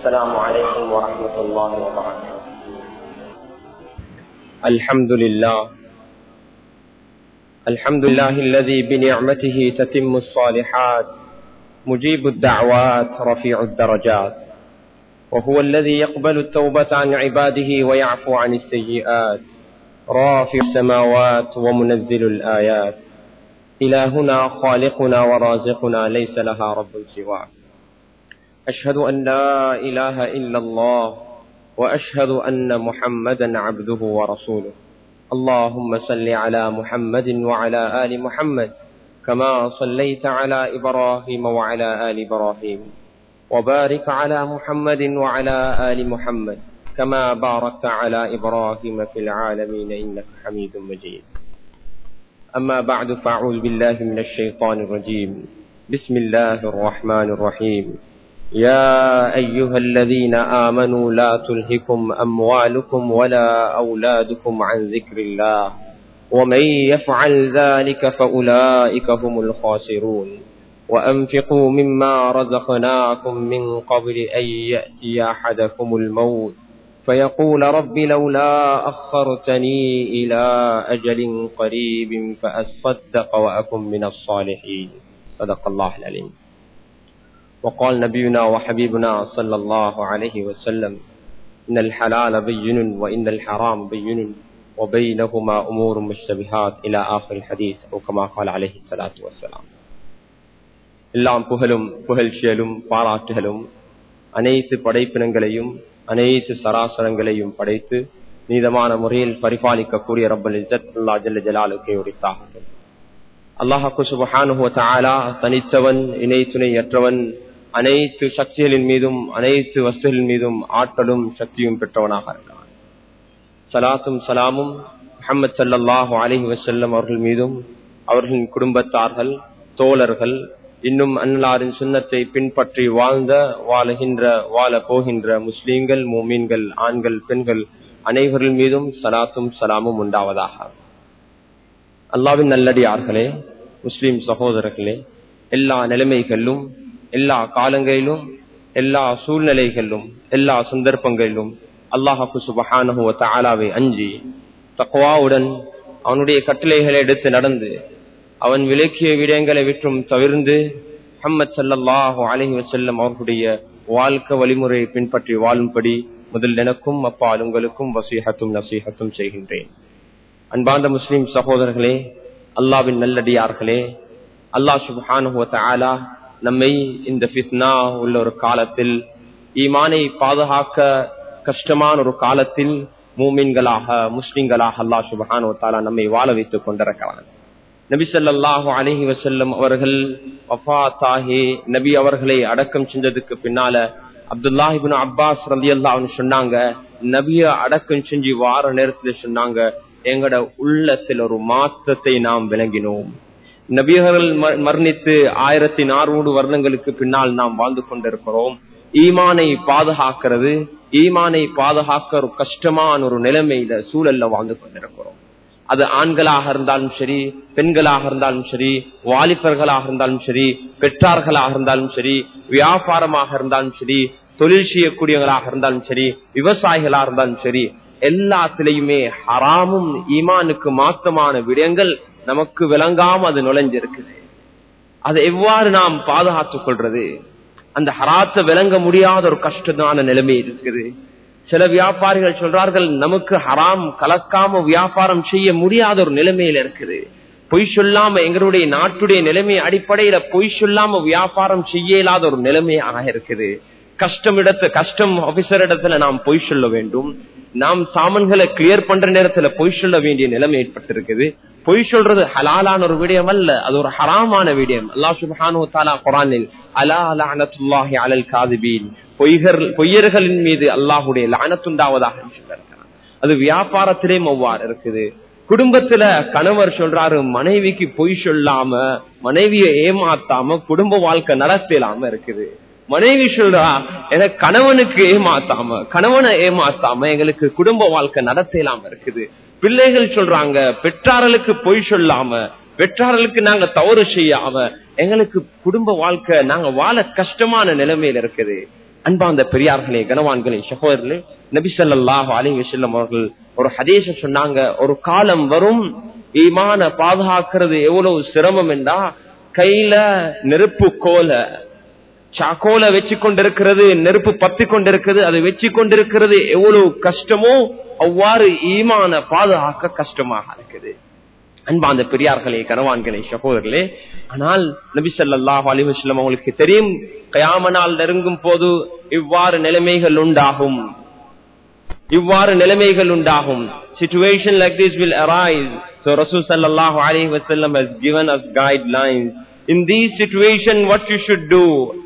السلام عليكم ورحمة الله وبركاته الحمد لله الحمد لله الذي بنعمته تتم الصالحات مجيب الدعوات رفيع الدرجات وهو الذي يقبل التوبة عن عباده ويعفو عن السيئات رافع السماوات ومنزل الآيات إلهنا خالقنا ورازقنا ليس لها رب سواه أشهد أن لا إله إلا الله وأشهد أن محمدا عبده ورسوله اللهم صل على محمد وعلى آل محمد كما صليت على إبراهيم وعلى آل إبراهيم وبارك على محمد وعلى آل محمد كما باركت على إبراهيم في العالمين إنك حميد مجيد أما بعد فأعوذ بالله من الشيطان الرجيم بسم الله الرحمن الرحيم يا أيها الذين آمنوا لا تلهكم أموالكم ولا أولادكم عن ذكر الله ومن يفعل ذلك فأولئك هم الخاسرون وأنفقوا مما رزقناكم من قبل أن يأتي أحدكم الموت فيقول رب لولا أخرتني إلى أجل قريب فأصدق وأكن من الصالحين صدق الله العليم وقال نبينا وحبيبنا صلى الله عليه وسلم إن الحلال بين وإن الحرام بين وبينهما أمور مشتبهات إلى آخر الحديث أو كما قال عليه الصلاة والسلام எல்லாம் புகழும் புகழ்ச்சியலும் பாராட்டுகளும் அனைத்து படைப்பினங்களையும் அனைத்து சராசரங்களையும் படைத்து நீதமான முறையில் பரிபாலிக்கக்கூடிய ரப்பல் இசத் அல்லா ஜல்ல ஜலாலுக்கே உரித்தாகும் அல்லாஹாக்கு சுபஹானுவ தனித்தவன் இணை துணையற்றவன் அனைத்து சக்திகளின் மீதும் அனைத்து வஸ்துகளின் மீதும் ஆற்றலும் சக்தியும் பெற்றவனாக இருக்கிறான் சலாத்தும் சலாமும் முகமது சல்லாஹு அலஹி வசல்லம் அவர்கள் மீதும் அவர்களின் குடும்பத்தார்கள் தோழர்கள் இன்னும் அன்னலாரின் சுண்ணத்தை பின்பற்றி வாழ்ந்த வாழுகின்ற வாழ போகின்ற முஸ்லீம்கள் மூமீன்கள் ஆண்கள் பெண்கள் அனைவர்கள் மீதும் சலாத்தும் சலாமும் உண்டாவதாக அல்லாவின் நல்லடியார்களே முஸ்லிம் சகோதரர்களே எல்லா நிலைமைகளிலும் எல்லா காலங்களிலும் எல்லா சூழ்நிலைகளிலும் எல்லா சந்தர்ப்பங்களிலும் அல்லாஹாக்கு சுபஹானஹுவ தாலாவை அஞ்சி தக்குவாவுடன் அவனுடைய கட்டளைகளை எடுத்து நடந்து அவன் விலக்கிய விடயங்களை விற்றும் தவிர்ந்து முகமது சல்லாஹூ அலஹி வசல்லம் அவர்களுடைய வாழ்க்கை வழிமுறையை பின்பற்றி வாழும்படி முதல் எனக்கும் அப்பால் உங்களுக்கும் வசீகத்தும் நசீகத்தும் செய்கின்றேன் அன்பார்ந்த முஸ்லிம் சகோதரர்களே அல்லாவின் நல்லடியார்களே அல்லாஹ் சுபானுவத்த ஆலா நம்மை இந்த ஃபித்னா உள்ள ஒரு காலத்தில் ஈமானை பாதுகாக்க கஷ்டமான ஒரு காலத்தில் மூமின்களாக முஸ்லிம்களாக அல்லா சுபஹானுவத்தாலா நம்மை வாழ வைத்துக் கொண்டிருக்கிறான் நபி சொல்லாஹு அலஹி வசல்லம் அவர்கள் வஃத்தாகி நபி அவர்களை அடக்கம் செஞ்சதுக்கு பின்னால அப்துல்லாஹிபின் அப்பாஸ் ரந்தி அல்லாஹ்னு சொன்னாங்க நபிய அடக்கம் செஞ்சு வார நேரத்துல சொன்னாங்க எங்கட உள்ளத்தில் ஒரு மாற்றத்தை நாம் விளங்கினோம் நபியர்கள் மரணித்து ஆயிரத்தி நானூறு வருடங்களுக்கு பின்னால் நாம் வாழ்ந்து கொண்டிருக்கிறோம் ஈமானை பாதுகாக்கிறது ஈமானை பாதுகாக்க ஒரு கஷ்டமான ஒரு நிலைமையில சூழல்ல வாழ்ந்து கொண்டிருக்கிறோம் அது ஆண்களாக இருந்தாலும் சரி பெண்களாக இருந்தாலும் சரி வாலிபர்களாக இருந்தாலும் சரி பெற்றார்களாக இருந்தாலும் சரி வியாபாரமாக இருந்தாலும் சரி தொழில் செய்யக்கூடியவர்களாக இருந்தாலும் சரி விவசாயிகளாக இருந்தாலும் சரி எல்லாத்திலையுமே ஹராமும் ஈமானுக்கு மாத்தமான விடயங்கள் நமக்கு விளங்காம அது நுழைஞ்சிருக்குது அதை எவ்வாறு நாம் பாதுகாத்துக் கொள்றது அந்த ஹராத்தை விளங்க முடியாத ஒரு கஷ்டமான நிலைமை இருக்குது சில வியாபாரிகள் சொல்றார்கள் நமக்கு ஹராம் கலக்காம வியாபாரம் செய்ய முடியாத ஒரு நிலைமையில இருக்குது பொய் சொல்லாம எங்களுடைய நாட்டுடைய நிலைமை அடிப்படையில பொய் சொல்லாம வியாபாரம் செய்ய இயலாத ஒரு நிலைமையாக இருக்குது கஷ்டம் இடத்து கஷ்டம் ஆபீசர் இடத்துல நாம் பொய் சொல்ல வேண்டும் நாம் சாமான்களை கிளியர் பண்ற நேரத்துல பொய் சொல்ல வேண்டிய நிலைமை ஏற்பட்டிருக்குது பொய் சொல்றது ஹலாலான ஒரு விடயம் அல்ல அது ஒரு ஹராமான விடயம் அல்லா சுபானு தாலா குரானில் அலா அலானத்துல்லாஹி அலல் காதிபீன் பொய்கர் பொய்யர்களின் மீது அல்லாஹுடைய லானத்துண்டாவதாக சொல்லிருக்கிறான் அது வியாபாரத்திலே அவ்வாறு இருக்குது குடும்பத்துல கணவர் சொல்றாரு மனைவிக்கு பொய் சொல்லாம மனைவியை ஏமாத்தாம குடும்ப வாழ்க்கை நடத்தலாம இருக்குது மனைவி சொல்றா எனக்கு கணவனுக்கு ஏமாத்தாம கணவனை ஏமாத்தாம எங்களுக்கு குடும்ப வாழ்க்கை நடத்தலாம இருக்குது பிள்ளைகள் சொல்றாங்க பெற்றார்களுக்கு பொய் சொல்லாம பெற்றார்களுக்கு நாங்க தவறு செய்யாம எங்களுக்கு குடும்ப வாழ்க்கை நாங்க வாழ கஷ்டமான நிலைமையில இருக்குது அன்பாந்த பெரியார்களே கனவான்களே சகோதரர்களே நபி ஸல்லல்லாஹு அலைஹி வஸல்லம் அவர்கள் ஒரு ஹதீஸ சொன்னாங்க ஒரு காலம் வரும் ஈமான பாதுகாக்கிறது எவ்வளவு சிரமம் என்றா கையில நெருப்பு கோல சாக்கோல வச்சு கொண்டிருக்கிறது நெருப்பு பத்தி கொண்டிருக்கிறது அதை வச்சு கொண்டிருக்கிறது எவ்வளவு கஷ்டமோ அவ்வாறு ஈமான பாதுகாக்க கஷ்டமாக இருக்குது அன்பாந்த பெரியார்களே கனவான்களே சகோதரர்களே ஆனால் நபி ஸல்லல்லாஹு அலைஹி வஸல்லம் அவங்களுக்கு தெரியும் கயாம நாள் நெருங்கும் போது இவ்வாறு நிலைமைகள் உண்டாகும் இவ்வாறு நிலைமைகள் உண்டாகும் situation like this will arise so rasul sallallahu alaihi wasallam has given us guidelines in these situation what you should do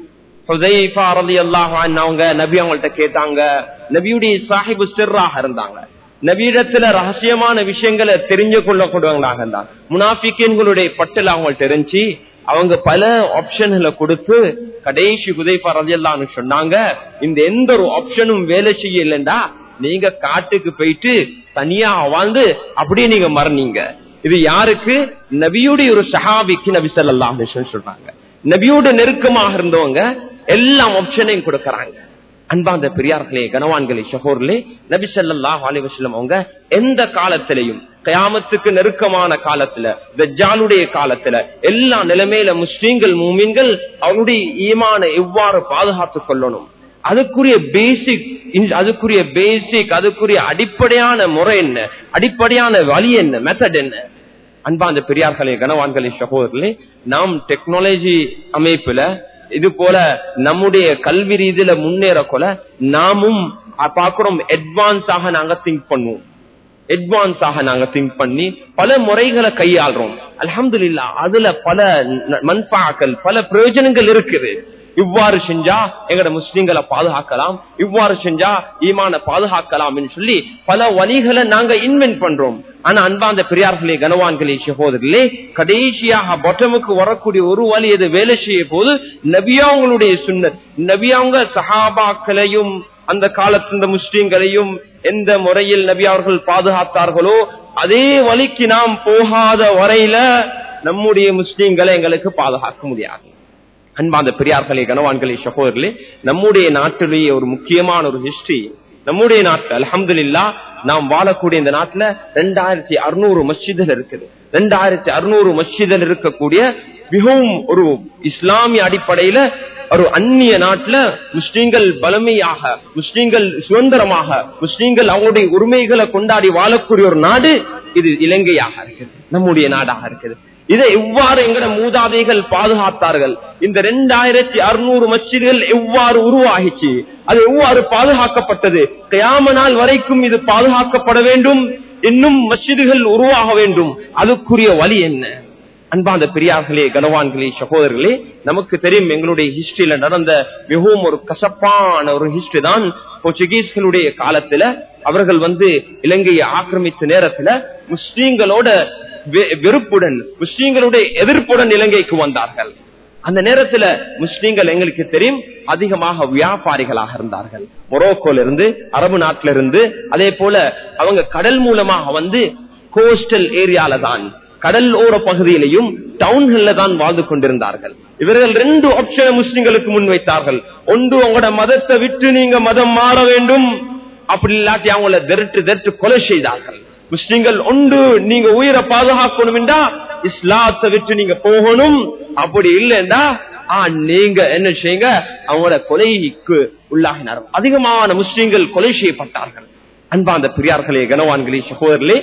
Huzaifa ரலியல்லாஹு அன்ஹு அவங்க நபி அவங்கள்ட்ட கேட்டாங்க நபியுடைய சாஹிபு சிர்ராக இருந்தாங்க நபியிடத்துல ரகசியமான விஷயங்களை தெரிஞ்சு கொள்ளக்கூடியவங்களாக இருந்தாங்க முனாஃபிக்கின்களுடைய பட்டில் அவங்கள்ட்ட இருந்துச்சு அவங்க பல ஆப்ஷன்களை கொடுத்து கடைசி குதைஃபா ரலியல்லாஹு சொன்னாங்க இந்த எந்த ஒரு ஆப்ஷனும் வேலை செய்யலண்டா நீங்க காட்டுக்கு போயிட்டு தனியா வாழ்ந்து அப்படியே நீங்க மறந்தீங்க இது யாருக்கு நபியுடைய ஒரு சஹாபிக்கு நபி ஸல்லல்லாஹு அலைஹி வஸல்லம் சொல்றாங்க நபியோட நெருக்கமாக இருந்தவங்க எல்லா ஆப்ஷனையும் கொடுக்கறாங்க அன்பாந்த பெரியார்களே கனவான்களே ஷஹோர்லே நபி ஸல்லல்லாஹு அலைஹி வஸல்லம் அவங்க எந்த காலத்திலையும் கயாமத்துக்கு நெருக்கமான காலத்துல தஜ்ஜாலுடைய காலத்துல எல்லா நிலைமையில முஸ்லீம்கள் மூமின்கள் அவருடைய ஈமான எவ்வாறு பாதுகாத்துக் கொள்ளணும் அதுக்குரிய பேசிக் அதுக்குரிய பேசிக் அதுக்குரிய அடிப்படையான முறை என்ன அடிப்படையான வழி என்ன மெத்தட் என்ன அன்பாந்த பெரியார்களே கனவான்களே சகோதரர்களே நாம் டெக்னாலஜி அமைப்புல இது போல நம்முடைய கல்வி ரீதியில முன்னேற கொல நாமும் பாக்குறோம் அட்வான்ஸ் ஆக நாங்க திங்க் பண்ணுவோம் அட்வான்ஸ் ஆக நாங்க திங்க் பண்ணி பல முறைகளை கையாளுறோம் அலமதுல்லா அதுல பல மண்பாக்கள் பல பிரயோஜனங்கள் இருக்குது இவ்வாறு செஞ்சா எங்கட முஸ்லிம்களை பாதுகாக்கலாம் இவ்வாறு செஞ்சா ஈமான பாதுகாக்கலாம் சொல்லி பல வழிகளை நாங்க இன்வென்ட் பண்றோம் ஆனா அன்பாந்த பெரியார்களே கனவான்களே சகோதரர்களே கடைசியாக பொட்டமுக்கு வரக்கூடிய ஒரு வழி எது வேலை செய்ய போது நபியாவுங்களுடைய சுண்ணத் நபியாவுங்க சஹாபாக்களையும் அந்த காலத்து இந்த முஸ்லிம்களையும் எந்த முறையில் நபி அவர்கள் பாதுகாத்தார்களோ அதே வழிக்கு நாம் போகாத வரையில நம்முடைய முஸ்லிம்களை எங்களுக்கு பாதுகாக்க முடியாது அன்பாந்த பெரியார்களே கனவான்களே சகோதரர்களே நம்முடைய நாட்டிலேயே ஒரு முக்கியமான ஒரு ஹிஸ்டரி நம்முடைய நாட்டில் அலமதுல்லா நாம் வாழக்கூடிய இந்த நாட்டுல ரெண்டாயிரத்தி அறுநூறு மஸ்ஜிதில் இருக்குது ரெண்டாயிரத்தி அறுநூறு மஸ்ஜிதில் இருக்கக்கூடிய மிகவும் ஒரு இஸ்லாமிய அடிப்படையில ஒரு அந்நிய நாட்டுல முஸ்லீம்கள் பலமையாக முஸ்லீம்கள் சுதந்திரமாக முஸ்லீம்கள் அவங்களுடைய உரிமைகளை கொண்டாடி வாழக்கூடிய ஒரு நாடு இது இலங்கையாக இருக்குது நம்முடைய நாடாக இருக்குது இதை எவ்வாறு எங்கட மூதாதைகள் பாதுகாத்தார்கள் இந்த ரெண்டாயிரத்தி அறுநூறு மச்சிதுகள் எவ்வாறு உருவாகிச்சு அது எவ்வாறு பாதுகாக்கப்பட்டது கயாம நாள் வரைக்கும் இது பாதுகாக்கப்பட வேண்டும் இன்னும் மச்சிதுகள் உருவாக வேண்டும் அதுக்குரிய வழி என்ன அன்பாந்த பெரியார்களே கனவான்களே சகோதரர்களே நமக்கு தெரியும் எங்களுடைய ஹிஸ்டரியில நடந்த மிகவும் ஒரு கசப்பான ஒரு ஹிஸ்டரி தான் போர்ச்சுகீஸ்களுடைய காலத்துல அவர்கள் வந்து இலங்கையை ஆக்கிரமித்த நேரத்துல முஸ்லீம்களோட வெறுப்புடன் முஸ்லீம்களுடைய எதிர்ப்புடன் இலங்கைக்கு வந்தார்கள் அந்த நேரத்துல முஸ்லீம்கள் எங்களுக்கு தெரியும் அதிகமாக வியாபாரிகளாக இருந்தார்கள் மொரோக்கோல இருந்து அரபு நாட்டில இருந்து அதே போல அவங்க கடல் மூலமாக வந்து கோஸ்டல் ஏரியால தான் கடல் ஓர பகுதியிலையும் டவுன்கள்ல தான் வாழ்ந்து கொண்டிருந்தார்கள் இவர்கள் ரெண்டு ஆப்ஷனை முஸ்லிம்களுக்கு முன்வைத்தார்கள் ஒன்று உங்களோட மதத்தை விட்டு நீங்க மதம் மாற வேண்டும் அப்படி இல்லாட்டி அவங்கள தெருட்டு தெருட்டு கொலை செய்தார்கள் முஸ்லிம்கள் ஒன்று நீங்க உயிரை பாதுகாக்கணும் என்றா இஸ்லாத்தை விட்டு நீங்க போகணும் அப்படி இல்லைண்டா நீங்க என்ன செய்யுங்க அவங்களோட கொலைக்கு உள்ளாகினார் அதிகமான முஸ்லிம்கள் கொலை செய்யப்பட்டார்கள் அன்பாந்த பெரியார்களே கனவான்களே சகோதரர்களே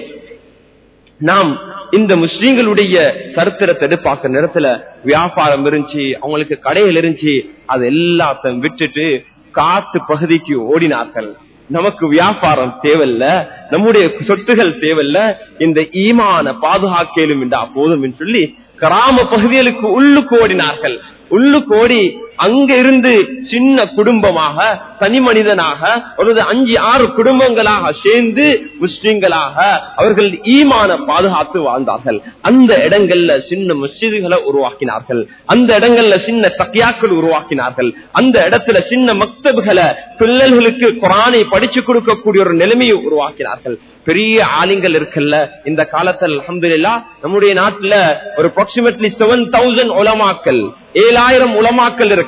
நாம் இந்த முஸ்லீம்களுடைய சரித்திரத்தை எடுப்பாக்க நேரத்துல வியாபாரம் இருந்துச்சு அவங்களுக்கு கடையில் இருந்துச்சு அது எல்லாத்தையும் விட்டுட்டு காட்டு பகுதிக்கு ஓடினார்கள் நமக்கு வியாபாரம் தேவையில்ல நம்முடைய சொத்துகள் தேவையில்ல இந்த ஈமான பாதுகாக்கலும் என்றா போதும் என்று சொல்லி கிராம பகுதிகளுக்கு உள்ளுக்கு ஓடினார்கள் உள்ளுக்கு ஓடி அங்க இருந்து சின்ன குடும்பமாக தனி மனிதனாக ஒரு அஞ்சு ஆறு குடும்பங்களாக சேர்ந்து முஸ்லிம்களாக அவர்கள் ஈமான பாதுகாத்து வாழ்ந்தார்கள் அந்த இடங்கள்ல சின்ன மஸ்ஜிதுகளை உருவாக்கினார்கள் அந்த இடங்கள்ல சின்ன தக்கியாக்கள் உருவாக்கினார்கள் அந்த இடத்துல சின்ன மக்தபுகளை பிள்ளைகளுக்கு குரானை படிச்சு கொடுக்கக்கூடிய ஒரு நிலைமையை உருவாக்கினார்கள் பெரிய ஆலிங்கள் இருக்குல்ல இந்த காலத்தில் அலமதுல்லா நம்முடைய நாட்டுல ஒரு அப்ராக்சிமேட்லி செவன் தௌசண்ட் உலமாக்கல் ஏழாயிரம் உலமாக்கல் இருக்கு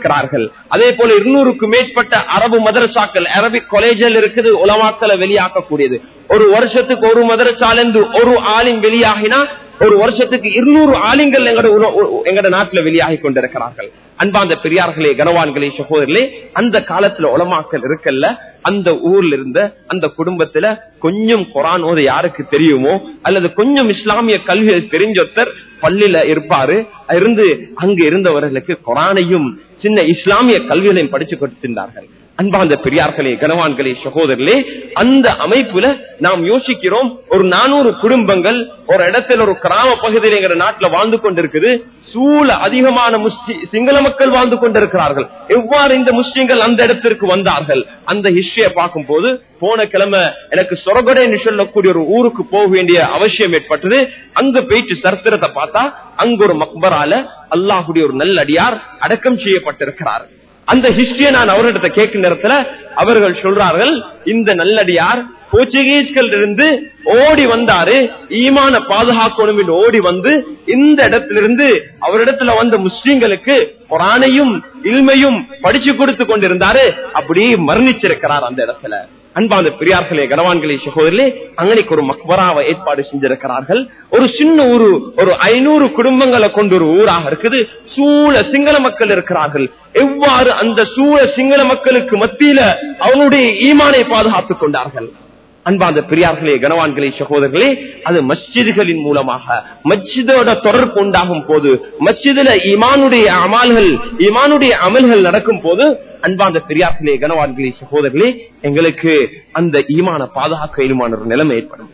கொண்டிருக்கிறார்கள் அதே போல இருநூறுக்கு மேற்பட்ட அரபு மதரசாக்கள் அரபிக் காலேஜில் இருக்குது உலமாக்களை வெளியாக்கக்கூடியது ஒரு வருஷத்துக்கு ஒரு மதரசாலிருந்து ஒரு ஆலிம் வெளியாகினா ஒரு வருஷத்துக்கு இருநூறு ஆலிங்கள் எங்கட உல- உ- எங்கட நாட்டுல வெளியாகி கொண்டிருக்கிறார்கள் அன்பாந்த பெரியார்களே கனவான்களே சகோதரர்களே அந்த காலத்துல உலமாக்கள் இருக்கல்ல அந்த ஊர்ல இருந்த அந்த குடும்பத்துல கொஞ்சம் குரான் ஓத யாருக்கு தெரியுமோ அல்லது கொஞ்சம் இஸ்லாமிய கல்வி தெரிஞ்சொருத்தர் பள்ளியில இருப்பாரு இருந்து அங்கு இருந்தவர்களுக்கு குரானையும் சின்ன இஸ்லாமிய கல்விகளையும் படிச்சு கொடுத்திருந்தார்கள் அன்பார்ந்த பெரியார்களே கனவான்களே சகோதரர்களே அந்த அமைப்புல நாம் யோசிக்கிறோம் ஒரு நானூறு குடும்பங்கள் ஒரு இடத்துல ஒரு கிராம பகுதியில் எங்க நாட்டுல வாழ்ந்து கொண்டிருக்குது சூழ அதிகமான முஸ்லி சிங்கள மக்கள் வாழ்ந்து கொண்டிருக்கிறார்கள் எவ்வாறு இந்த முஸ்லிம்கள் அந்த இடத்திற்கு வந்தார்கள் அந்த ஹிஸ்டரிய பார்க்கும் போது போன கிழமை எனக்கு சொரகடைன்னு சொல்லக்கூடிய ஒரு ஊருக்கு போக வேண்டிய அவசியம் ஏற்பட்டது அங்க போயிட்டு சரித்திரத்தை பார்த்தா அங்க ஒரு மக்பரால அல்லாஹுடைய ஒரு நல்லடியார் அடக்கம் செய்யப்பட்டிருக்கிறார் அந்த ஹிஸ்டரிய நான் அவர்கிட்ட கேட்கும் நேரத்துல அவர்கள் சொல்றார்கள் இந்த நல்லடியார் போர்ச்சுகீஸ்கள் இருந்து ஓடி வந்தாரு ஈமான பாதுகாக்கணும் என்று ஓடி வந்து இந்த இடத்திலிருந்து அவரிடத்துல வந்த முஸ்லிம்களுக்கு குரானையும் இல்மையும் படிச்சு கொடுத்து கொண்டிருந்தாரு அப்படி மரணிச்சிருக்கிறார் அந்த இடத்துல அன்பாந்த பெரியார்களே கனவான்களே சகோதரர்களே அங்கனைக்கு ஒரு மக்பராவை ஏற்பாடு செஞ்சிருக்கிறார்கள் ஒரு சின்ன ஊரு ஒரு ஐநூறு குடும்பங்களை கொண்டு ஒரு ஊராக இருக்குது சூழ சிங்கள மக்கள் இருக்கிறார்கள் எவ்வாறு அந்த சூழ சிங்கள மக்களுக்கு மத்தியில அவனுடைய ஈமானை பாதுகாத்துக் கொண்டார்கள் அன்பாந்த பெரியார்களே கனவான்களே சகோதரர்களே அது மஸ்ஜிதுகளின் மூலமாக மஸ்ஜிதோட தொடர்பு உண்டாகும் போது மஸ்ஜிதுல ஈமானுடைய அமல்கள் ஈமானுடைய அமல்கள் நடக்கும் போது அன்பாந்த பெரியார்களே கனவான்களே சகோதரர்களே எங்களுக்கு அந்த ஈமான பாதுகாக்க இயலுமான ஒரு நிலைமை ஏற்படும்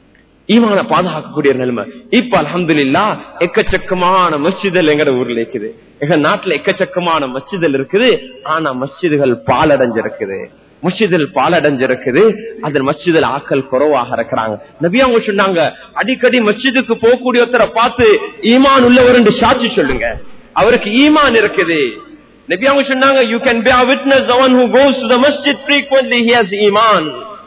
ஈமான பாதுகாக்கக்கூடிய நிலைமை இப்ப அலமதுல்லா எக்கச்சக்கமான மஸ்ஜிதல் எங்கட ஊர்ல இருக்குது எங்க நாட்டுல எக்கச்சக்கமான மஸ்ஜிதல் இருக்குது ஆனா மஸ்ஜிதுகள் பாலடைஞ்சிருக்குது மஸ்ஜிதில் பாலடைஞ்சிருக்குது அதில் மஸ்ஜிதில் ஆக்கள் குறவாக இருக்கிறாங்க நபி அவங்க சொன்னாங்க அடிக்கடி மஸ்ஜிதுக்கு போகக்கூடிய ஒருத்தரை பார்த்து ஈமான் உள்ளவர் என்று சாட்சி சொல்லுங்க அவருக்கு ஈமான் இருக்குது நபி அவங்க சொன்னாங்க you can be witness the one who goes to the masjid frequently he has iman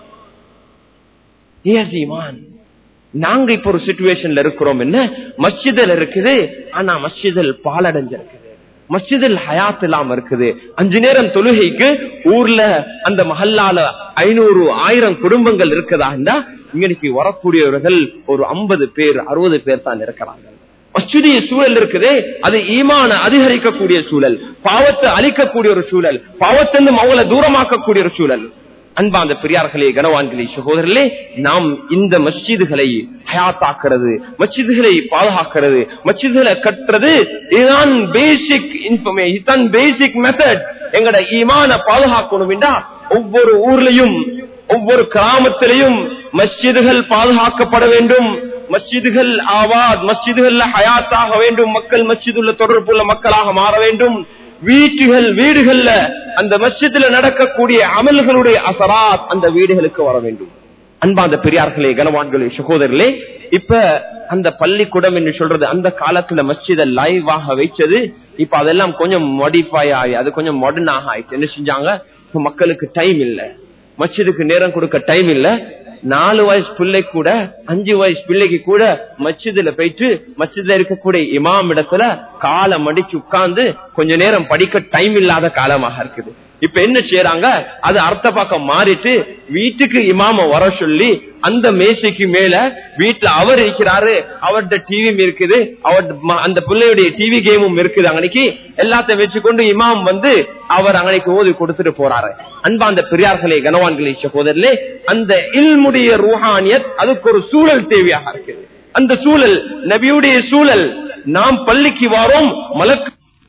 he has iman நாங்க இப்ப ஒரு சுச்சுவேஷன்ல இருக்கிறோம் என்ன மஸ்ஜிதில் இருக்குது ஆனா மஸ்ஜிதில் பாலடைஞ்சிருக்குது மஸ்ஜிதில் ஹயாத் இல்லாம இருக்குது அஞ்சு நேரம் தொழுகைக்கு ஊர்ல அந்த மஹல்லால ஐநூறு ஆயிரம் குடும்பங்கள் இருக்குதா இருந்தா இன்னைக்கு வரக்கூடியவர்கள் ஒரு ஐம்பது பேர் அறுபது பேர் தான் இருக்கிறாங்க மஸ்ஜிதிய சூழல் இருக்குதே அது ஈமான அதிகரிக்கக்கூடிய சூழல் பாவத்தை அழிக்கக்கூடிய ஒரு சூழல் பாவத்திலிருந்து அவங்களை தூரமாக்கக்கூடிய ஒரு சூழல் அன்பாந்த பெரியார்களே கனவான்களே சகோதரர்களே நாம் இந்த மஸ்ஜிதுகளை ஹயாத்தாக்குறது மஸ்ஜிதுகளை பாதுகாக்கிறது மஸ்ஜிதுகளை கட்டுறது இதுதான் பேசிக் இன்ஃபர்மேஷன் இதுதான் பேசிக் மெத்தட் எங்கட ஈமான பாதுகாக்கணும் என்றா ஒவ்வொரு ஊர்லயும் ஒவ்வொரு கிராமத்திலையும் மஸ்ஜிதுகள் பாதுகாக்கப்பட வேண்டும் மஸ்ஜிதுகள் ஆவாத் மஸ்ஜிதுகள்ல ஹயாத்தாக வேண்டும் மக்கள் மஸ்ஜிதுள்ள தொடர்புள்ள மக்களாக மாற வேண்டும் வீட்டுகள் வீடுகள்ல அந்த மஸ்ஜிதுல நடக்கக்கூடிய அமல்களுடைய அசராத் அந்த வீடுகளுக்கு வர வேண்டும் அன்பாந்த பெரியார்களே கனவான்களே சகோதரர்களே இப்ப அந்த பள்ளிக்கூடம் என்று சொல்றது அந்த காலத்துல மஸ்ஜித லைவாக வைச்சது இப்ப அதெல்லாம் கொஞ்சம் மாடிஃபை ஆகி அது கொஞ்சம் மாடர்னாக ஆயிடுச்சு என்ன செஞ்சாங்க இப்ப மக்களுக்கு டைம் இல்ல மஸ்ஜிதுக்கு நேரம் கொடுக்க டைம் இல்ல நாலு வயசு பிள்ளை கூட அஞ்சு வயசு பிள்ளைக்கு கூட மச்சிதுல போயிட்டு மச்சிதுல இருக்கக்கூடிய இமாம் இடத்துல காலை மடிச்சு உட்கார்ந்து கொஞ்ச நேரம் படிக்க டைம் இல்லாத காலமாக இருக்குது இப்ப என்ன செய்யறாங்க அது அர்த்த பக்கம் மாறிட்டு வீட்டுக்கு இமாம வர சொல்லி அந்த மேசைக்கு மேல வீட்டுல அவர் இருக்கிறாரு அவர்கிட்ட டிவியும் இருக்குது அவர் அந்த பிள்ளையுடைய டிவி கேமும் இருக்குது அன்னைக்கு எல்லாத்தையும் வச்சுக்கொண்டு இமாம் வந்து அவர் அன்னைக்கு ஓதி கொடுத்துட்டு போறாரு அன்பா அந்த பெரியார்களே கனவான்களே சகோதரர்களே அந்த இல்முடைய ரூஹானியத் அதுக்கு ஒரு சூழல் தேவையாக இருக்குது அந்த சூழல் நபியுடைய சூழல் நாம் பள்ளிக்கு வாரோம் மலக்கு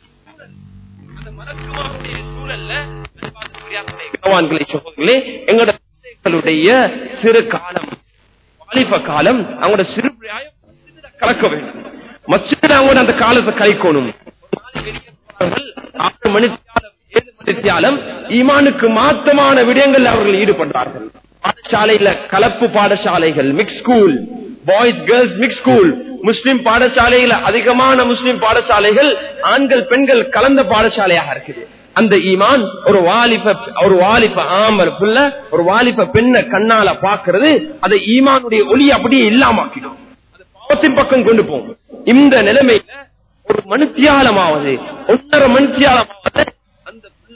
அந்த மலக்குமாருடைய சூழல்ல கனவான்களே சகோதரர்களே எங்களோட பிள்ளைகளுடைய சிறு காலம் வாலிப காலம் அவங்களோட சிறு பிராயம் கலக்க வேண்டும் மச்சில அவங்க அந்த காலத்தை கலைக்கணும் ஆறு மணித்தியாலம் ஏழு மணித்தியாலம் ஈமானுக்கு மாத்தமான விடயங்கள் அவர்கள் ஈடுபட்டார்கள் பாடசாலையில கலப்பு பாடசாலைகள் mix school boys girls mix school Muslim பாடசாலையில அதிகமான முஸ்லிம் பாடசாலைகள் ஆண்கள் பெண்கள் கலந்த பாடசாலையாக இருக்குது அந்த ஈமான் ஒரு வாலிப ஒரு வாலிப ஆமர் புள்ள ஒரு வாலிப பெண்ணை கண்ணால பாக்குறது அதை ஈமானுடைய ஒளி அப்படியே இல்லாமக்கிடும் அது பாவத்தின் பக்கம் கொண்டு போகும் இந்த நிலைமையில ஒரு மனுத்தியாலமாவது ஒன்றரை மனுத்தியாலமாவது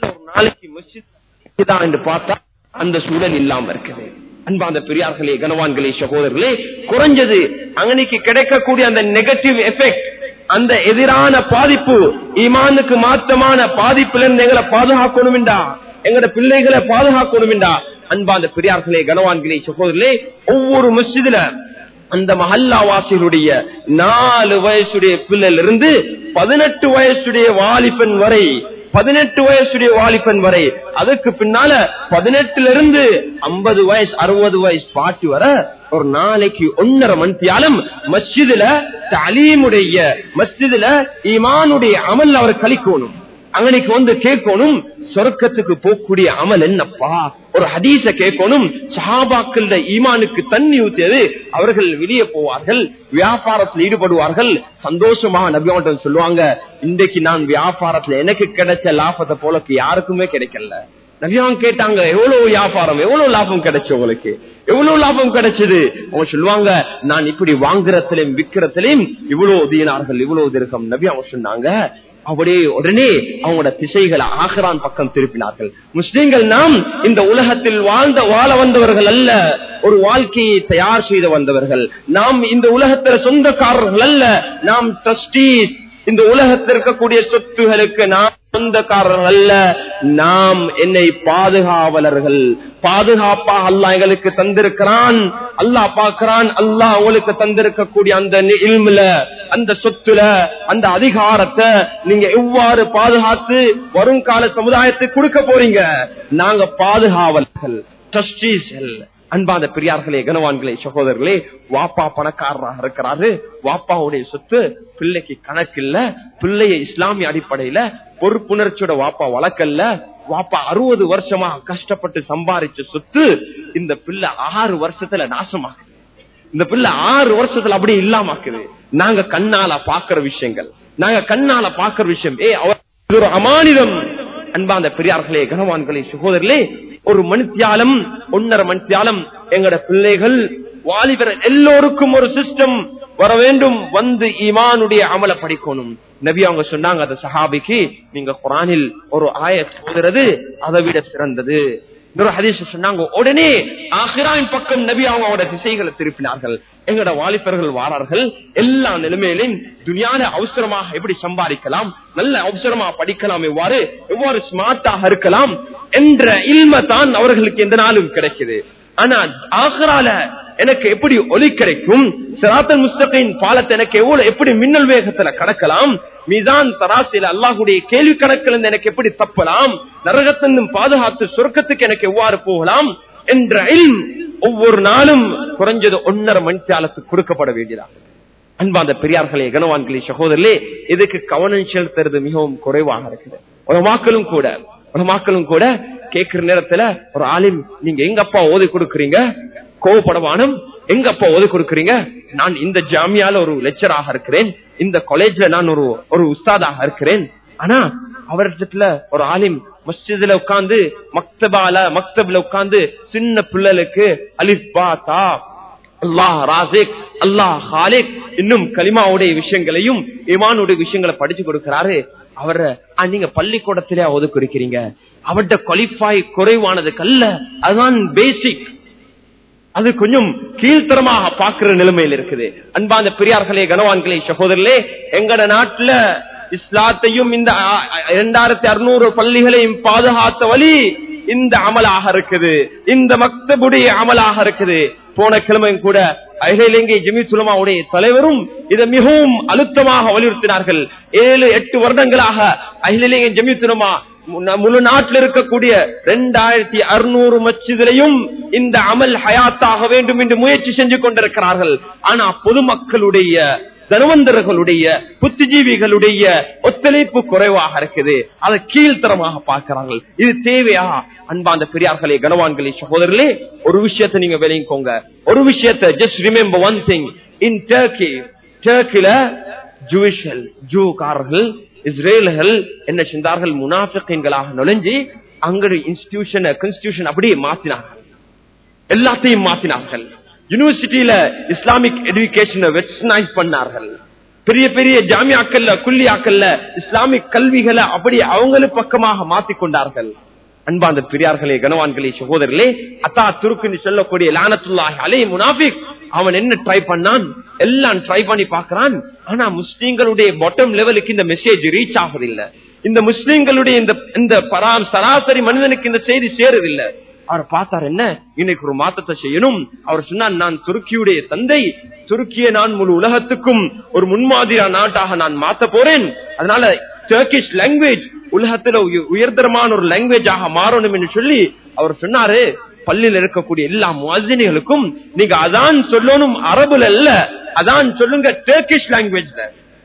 ஒரு நாளைக்கு மஸ்ஜித் தான் என்று பார்த்தா அந்த சூழல் இல்லாம இருக்குது அன்பாந்த பெரியார்களே கனவான்களே சகோதரர்களே குறைஞ்சது அங்கனைக்கு கிடைக்கக்கூடிய அந்த நெகட்டிவ் எஃபெக்ட் அந்த எதிரான பாதிப்பு ஈமானுக்கு மாற்றமான பாதிப்புல இருந்து எங்களை பாதுகாக்கணும்டா எங்கட பிள்ளைகளை பாதுகாக்கணும்டா அன்பாந்த பெரியார்களே கனவான்களே சகோதரர்களே ஒவ்வொரு மஸ்ஜிதுல அந்த மஹல்லாவாசிகளுடைய நாலு வயசுடைய பிள்ளைல இருந்து பதினெட்டு வயசுடைய வாலிபன் வரை பதினெட்டு வயசுடைய வாலிபன் வரை அதுக்கு பின்னால பதினெட்டுல இருந்து ஐம்பது வயசு அறுபது வயசு பாட்டி வர ஒரு நாளைக்கு ஒன்னரை மணித்தியாலும் மஸ்ஜிதுல தலீமுடைய மஸ்ஜிதுல ஈமானுடைய அமல் அவர் கழிக்கணும் அங்கனைக்கு வந்து கேட்கணும் சொர்க்கத்துக்கு போகக்கூடிய அமல் என்னப்பா ஒரு ஹதீச கேட்கணும் சஹாபாக்கள் ஈமானுக்கு தண்ணி ஊத்தியது அவர்கள் வெளியே போவார்கள் வியாபாரத்தில் ஈடுபடுவார்கள் சந்தோஷமா நபியாட்டம் சொல்லுவாங்க இன்றைக்கு நான் வியாபாரத்துல எனக்கு கிடைச்ச லாபத்தை போல யாருக்குமே கிடைக்கல நபியான் கேட்டாங்க எவ்வளவு வியாபாரம் எவ்வளவு லாபம் கிடைச்சு உங்களுக்கு எவ்வளவு லாபம் கிடைச்சது அவங்க சொல்லுவாங்க நான் இப்படி வாங்குறதுலயும் விக்கிறதுலயும் இவ்வளவு தீனார்கள் இவ்வளவு திருக்கம் நபி அவங்க சொன்னாங்க அப்படியே உடனே அவங்களோட திசைகளை ஆகரான் பக்கம் திருப்பினார்கள் முஸ்லிம்கள் நாம் இந்த உலகத்தில் வாழ்ந்த வாழ வந்தவர்கள் அல்ல ஒரு வாழ்க்கையை தயார் செய்து வந்தவர்கள் நாம் இந்த உலகத்தில் சொந்தக்காரர்கள் அல்ல நாம் ட்ரஸ்டீஸ் இந்த உலகத்தில் இருக்கக்கூடிய சொத்துகளுக்கு நாம் சொந்தக்காரர்கள் அல்ல நாம் என்னை பாதுகாவலர்கள் பாதுகாப்பாக அல்லாஹ் எங்களுக்கு தந்திருக்கிறான் அல்லாஹ் பார்க்கிறான் அல்லாஹ் உங்களுக்கு தந்திருக்கக்கூடிய அந்த இல்முல அந்த சொத்துல அந்த அதிகாரத்தை நீங்க எவ்வாறு பாதுகாத்து வருங்கால சமுதாயத்துக்கு கொடுக்க போறீங்க நாங்க பாதுகாவலர்கள் ட்ரஸ்டீஸ்கள் அன்பாத பெரியார்களே கனவான்களே சகோதரர்களே வாப்பா பணக்காரராக இருக்கிறாரு வாப்பாவுடைய சொத்து பிள்ளைக்கு கணக்கில்ல பிள்ளைய இஸ்லாமிய அடிப்படையில பொறுப்புணர்ச்சியோட வாப்பா வளர்க்கல்ல வாப்பா அறுபது வருஷமா கஷ்டப்பட்டு சம்பாரிச்ச சொத்து இந்த பிள்ளை ஆறு வருஷத்துல நாசமாக்குது இந்த பிள்ளை ஆறு வருஷத்துல அப்படி இல்லாமக்குது நாங்க கண்ணால பாக்குற விஷயங்கள் நாங்க கண்ணால பாக்குற விஷயம் ஏ அவர் இது ஒரு அமானிதம் அன்பாந்த பெரியார்களே கனவான்களே சகோதரர்களே ஒரு மணித்தியாலம் ஒன்னரை மணித்தியாலம் எங்கட பிள்ளைகள் வாலிபர் எல்லோருக்கும் ஒரு சிஸ்டம் வர வேண்டும் வந்து ஈமானுடைய அமல படிக்கணும் நபி அவங்க சொன்னாங்க அந்த சஹாபிக்கு நீங்க குரானில் ஒரு ஆய சொல்றது அதை விட சிறந்தது இன்னொரு ஹதீஸ் சொன்னாங்க உடனே ஆஹிராயின் பக்கம் நபி அவங்க அவங்களோட திசைகளை திருப்பினார்கள் எங்களோட வாலிபர்கள் வாரார்கள் எல்லா நிலைமையிலும் துணியான அவசரமாக எப்படி சம்பாதிக்கலாம் நல்ல அவசரமா படிக்கலாம் எவ்வாறு எவ்வாறு ஸ்மார்ட்டாக இருக்கலாம் என்ற இல்ம தான் அவர்களுக்கு எந்த நாளும் கிடைக்குது ஆனா ஆஹரால எனக்கு எப்படி ஒலி கிடைக்கும் சிராத்தல் முஸ்தகின் பாலத்தை எனக்கு எவ்வளவு எப்படி மின்னல் வேகத்துல கடக்கலாம் மீதான் தராசில அல்லாஹுடைய கேள்வி கணக்கில் இருந்து எனக்கு எப்படி தப்பலாம் நரகத்தின் பாதுகாத்து சொர்க்கத்துக்கு எனக்கு எவ்வாறு போகலாம் என்ற இல்ம் ஒவ்வொரு நாளும் குறைஞ்சது ஒன்னரை மணித்தாலத்துக்கு கொடுக்கப்பட வேண்டியதாக அன்பாந்த பெரியார்களே கனவான்களே சகோதரர்களே இதுக்கு கவனம் செலுத்துறது மிகவும் குறைவாக இருக்குது ஒரு மாக்களும் கூட ஒரு மாக்களும் கூட கேட்கிற நேரத்துல ஒரு ஆலிம் நீங்க எங்க அப்பா ஓதி கொடுக்கறீங்க கோவப்படவானும் எங்க அப்பா ஓதி கொடுக்கறீங்க நான் இந்த ஜாமியால ஒரு லெக்சராக இருக்கிறேன் இந்த காலேஜ்ல நான் ஒரு ஒரு உஸ்தாதாக இருக்கிறேன் ஆனா அவரிடத்துல ஒரு ஆலிம் மஸ்ஜிதுல உட்கார்ந்து மக்தபால மக்தப்ல உட்கார்ந்து சின்ன பிள்ளைகளுக்கு அலிஃபா தா அல்லாஹ் ராசிக் அல்லாஹ் ஹாலிக் இன்னும் கலிமாவுடைய விஷயங்களையும் இமானுடைய விஷயங்களை படிச்சு கொடுக்கிறாரு அவரை நீங்க பள்ளிக்கூடத்திலே ஒதுக்குறீங்க அவர்கிட்ட குவாலிஃபை குறைவானதுக்கு அல்ல அதுதான் பேசிக் அது கொஞ்சம் கீழ்த்தரமாக பார்க்கிற நிலைமையில் இருக்குது அன்பாந்த பெரியார்களே கனவான்களே சகோதரர்களே எங்கட நாட்டுல இஸ்லாத்தையும் இந்த இரண்டாயிரத்தி அறுநூறு பள்ளிகளையும் பாதுகாத்த வழி இந்த அமலாக இருக்குது இந்த மக்தபுடைய அமலாக இருக்குது போன கிழமையும் கூட அகிலங்கை ஜெமி சுலமாவுடைய தலைவரும் இதை மிகவும் அழுத்தமாக வலியுறுத்தினார்கள் ஏழு எட்டு வருடங்களாக அகிலங்கை ஜெமி சுலமா முழு நாட்டில் இருக்கக்கூடிய இரண்டாயிரத்தி அறுநூறு மச்சிதிலையும் இந்த அமல் ஹயாத்தாக வேண்டும் என்று முயற்சி செஞ்சு கொண்டிருக்கிறார்கள் ஆனா பொதுமக்களுடைய தனவந்தர்களுடைய புத்திஜீவிகளுடைய ஒத்துழைப்பு குறைவாக இருக்குது அதை கீழ்த்தரமாக பார்க்கிறார்கள் இது தேவையா அன்பாந்த பெரியார்களே கனவான்களே சகோதரர்களே ஒரு விஷயத்தை நீங்க விளையிக்கோங்க ஒரு விஷயத்தை just remember one thing in Turkey டர்க்கில ஜூவிஷல் ஜூக்காரர்கள் இஸ்ரேல்கள் என்ன செஞ்சார்கள் முனாஃபிகங்களாக நுழைஞ்சு அங்க இன்ஸ்டிடியூஷன் கான்ஸ்டிடியூஷன் அப்படியே மாத்தினார்கள் எல்லாத்தையும் மாத்தினார்கள் யூனிவர்சிட்டியில இஸ்லாமிக் எஜுகேஷனை வெஸ்டர்னைஸ் பண்ணார்கள் பெரிய பெரிய ஜாமியாக்கல்ல குல்லியாக்கல்ல இஸ்லாமிக் கல்விகளை அப்படி அவங்களும் பக்கமாக மாத்திக் கொண்டார்கள் அன்பாந்த பெரியார்களே கனவான்களே சகோதரர்களே அத்தா துருக்குன்னு சொல்லக்கூடிய லானத்துல்லாஹி அலே முனாபிக் அவன் என்ன ட்ரை பண்ணான் எல்லாம் ட்ரை பண்ணி பாக்குறான் ஆனா முஸ்லீம்களுடைய பாட்டம் லெவலுக்கு இந்த மெசேஜ் ரீச் ஆகுதில்லை இந்த முஸ்லீம்களுடைய இந்த இந்த பராம் சராசரி மனிதனுக்கு இந்த செய்தி சேருதில்லை அவர் பார்த்தார் என்ன இன்னைக்கு ஒரு மாற்றத்தை செய்யணும் அவர் சொன்னார் நான் துருக்கியுடைய தந்தை துருக்கியை நான் முழு உலகத்துக்கும் ஒரு முன்மாதிரியா நாட்டாக நான் மாத்த போறேன் அதனால டர்கிஷ் லாங்குவேஜ் உலகத்துல உய- உயர்தரமான ஒரு லாங்குவேஜாக மாறணும் என்று சொல்லி அவர் சொன்னாரு பள்ளியில் இருக்கக்கூடிய எல்லா முவாசினிகளுக்கும் நீங்க அதான் சொல்லணும் அரபுல அல்ல அதான் சொல்லுங்க டர்கிஷ் லாங்குவேஜ்ல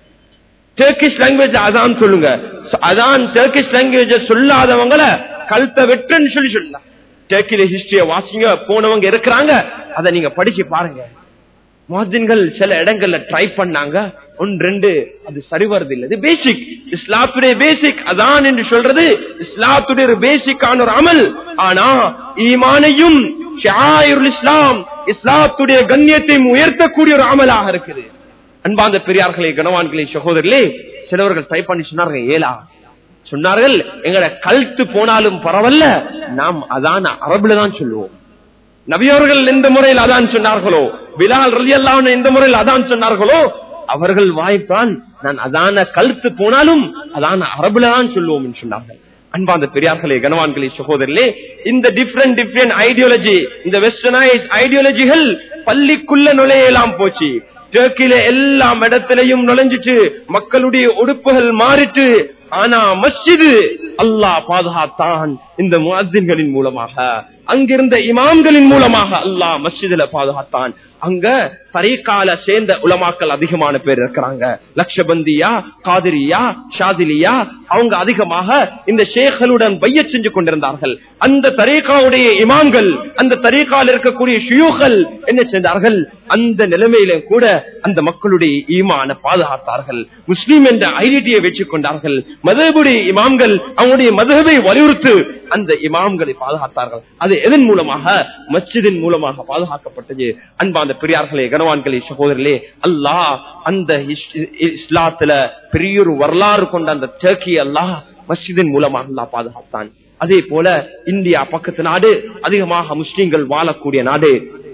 டர்கிஷ் லாங்குவேஜ் அதான் சொல்லுங்க அதான் டர்கிஷ் லாங்குவேஜ சொல்லாதவங்கள கழுத்தை வெட்டுன்னு சொல்லி சொல்லலாம் டர்க்கில ஹிஸ்டரிய வாசிங்க போனவங்க இருக்கிறாங்க அதை நீங்க படிச்சு பாருங்க முஹத்தின்கள் சில இடங்கள்ல ட்ரை பண்ணாங்க ஒன்று ரெண்டு அது சரி வருது இல்ல இது பேசிக் இஸ்லாத்துடைய பேசிக் அதான் என்று சொல்றது இஸ்லாத்துடைய ஒரு பேசிக்கான ஒரு அமல் ஆனா ஈமானையும் ஷாயிருல் இஸ்லாம் இஸ்லாத்துடைய கண்ணியத்தையும் உயர்த்தக்கூடிய ஒரு அமலாக இருக்குது அன்பாந்த பெரியார்களே கனவான்களே சகோதரர்களே சிலவர்கள் ட்ரை பண்ணி சொன்னார்கள் ஏலா சொன்னார்கள் எங்கட கழுத்து போனாலும் பரவாயில்ல நாம் அதான் அரபுல தான் சொல்லுவோம் நபியவர்கள் எந்த முறையில் அதான் சொன்னார்களோ பிலால் ரலி அல்லாஹ் எந்த முறையில் அதான் சொன்னார்களோ அவர்கள் வாய்ப்பான் நான் அதான கழுத்து போனாலும் அதான அரபுல தான் சொல்லுவோம் என்று சொன்னார்கள் அன்பாந்த பெரியார்களே கனவான்களே சகோதரர்களே இந்த டிஃப்ரெண்ட் டிஃப்ரெண்ட் ஐடியாலஜி இந்த வெஸ்டர்னைஸ் ஐடியாலஜிகள் பள்ளிக்குள்ள நுழையலாம் போச்சு டர்க்கில எல்லா இடத்திலையும் நுழைஞ்சிட்டு மக்களுடைய உடுப்புகள் மாறிட்டு ஆனா மஸ்ஜிது அல்லாஹ் பாதுகாத்தான் இந்த முஅத்தின்களின் மூலமாக அங்கிருந்த இமாம்களின் மூலமாக அல்லாஹ் மஸ்ஜிதுல பாதுகாத்தான் அங்க தரீக்கால சேர்ந்த உலமாக்கள் அதிகமான பேர் இருக்கிறாங்க லக்ஷபந்தியா காதிரியா ஷாதிலியா அவங்க அதிகமாக இந்த ஷேகளுடன் பைய செஞ்சு கொண்டிருந்தார்கள் அந்த தரீகாவுடைய இமாம்கள் அந்த தரீகால இருக்கக்கூடிய ஷியூகள் என்ன செய்தார்கள் அந்த நிலைமையில கூட அந்த மக்களுடைய ஈமான பாதுகாத்தார்கள் முஸ்லீம் என்ற ஐடென்டிட்டியை வச்சுக் கொண்டார்கள் மதகுடைய இமாம்கள் அவங்களுடைய மதகவை வலியுறுத்து அந்த இமாம்களை பாதுகாத்தார்கள் அது எதன் மூலமாக மஸ்ஜிதின் மூலமாக பாதுகாக்கப்பட்டது அன்பாந்த பெரியார்களே கனவான்களே சகோதரர்களே அல்லாஹ் அந்த இஸ்- இஸ்லாத்துல பெரிய ஒரு வரலாறு கொண்ட அந்த டர்க்கி அல்லாஹ் மஸ்ஜிதின் மூலமாக அல்லாஹ் பாதுகாத்தான் அதே போல இந்தியா பக்கத்து நாடு அதிகமாக முஸ்லிம்கள் வாழக்கூடிய நாடு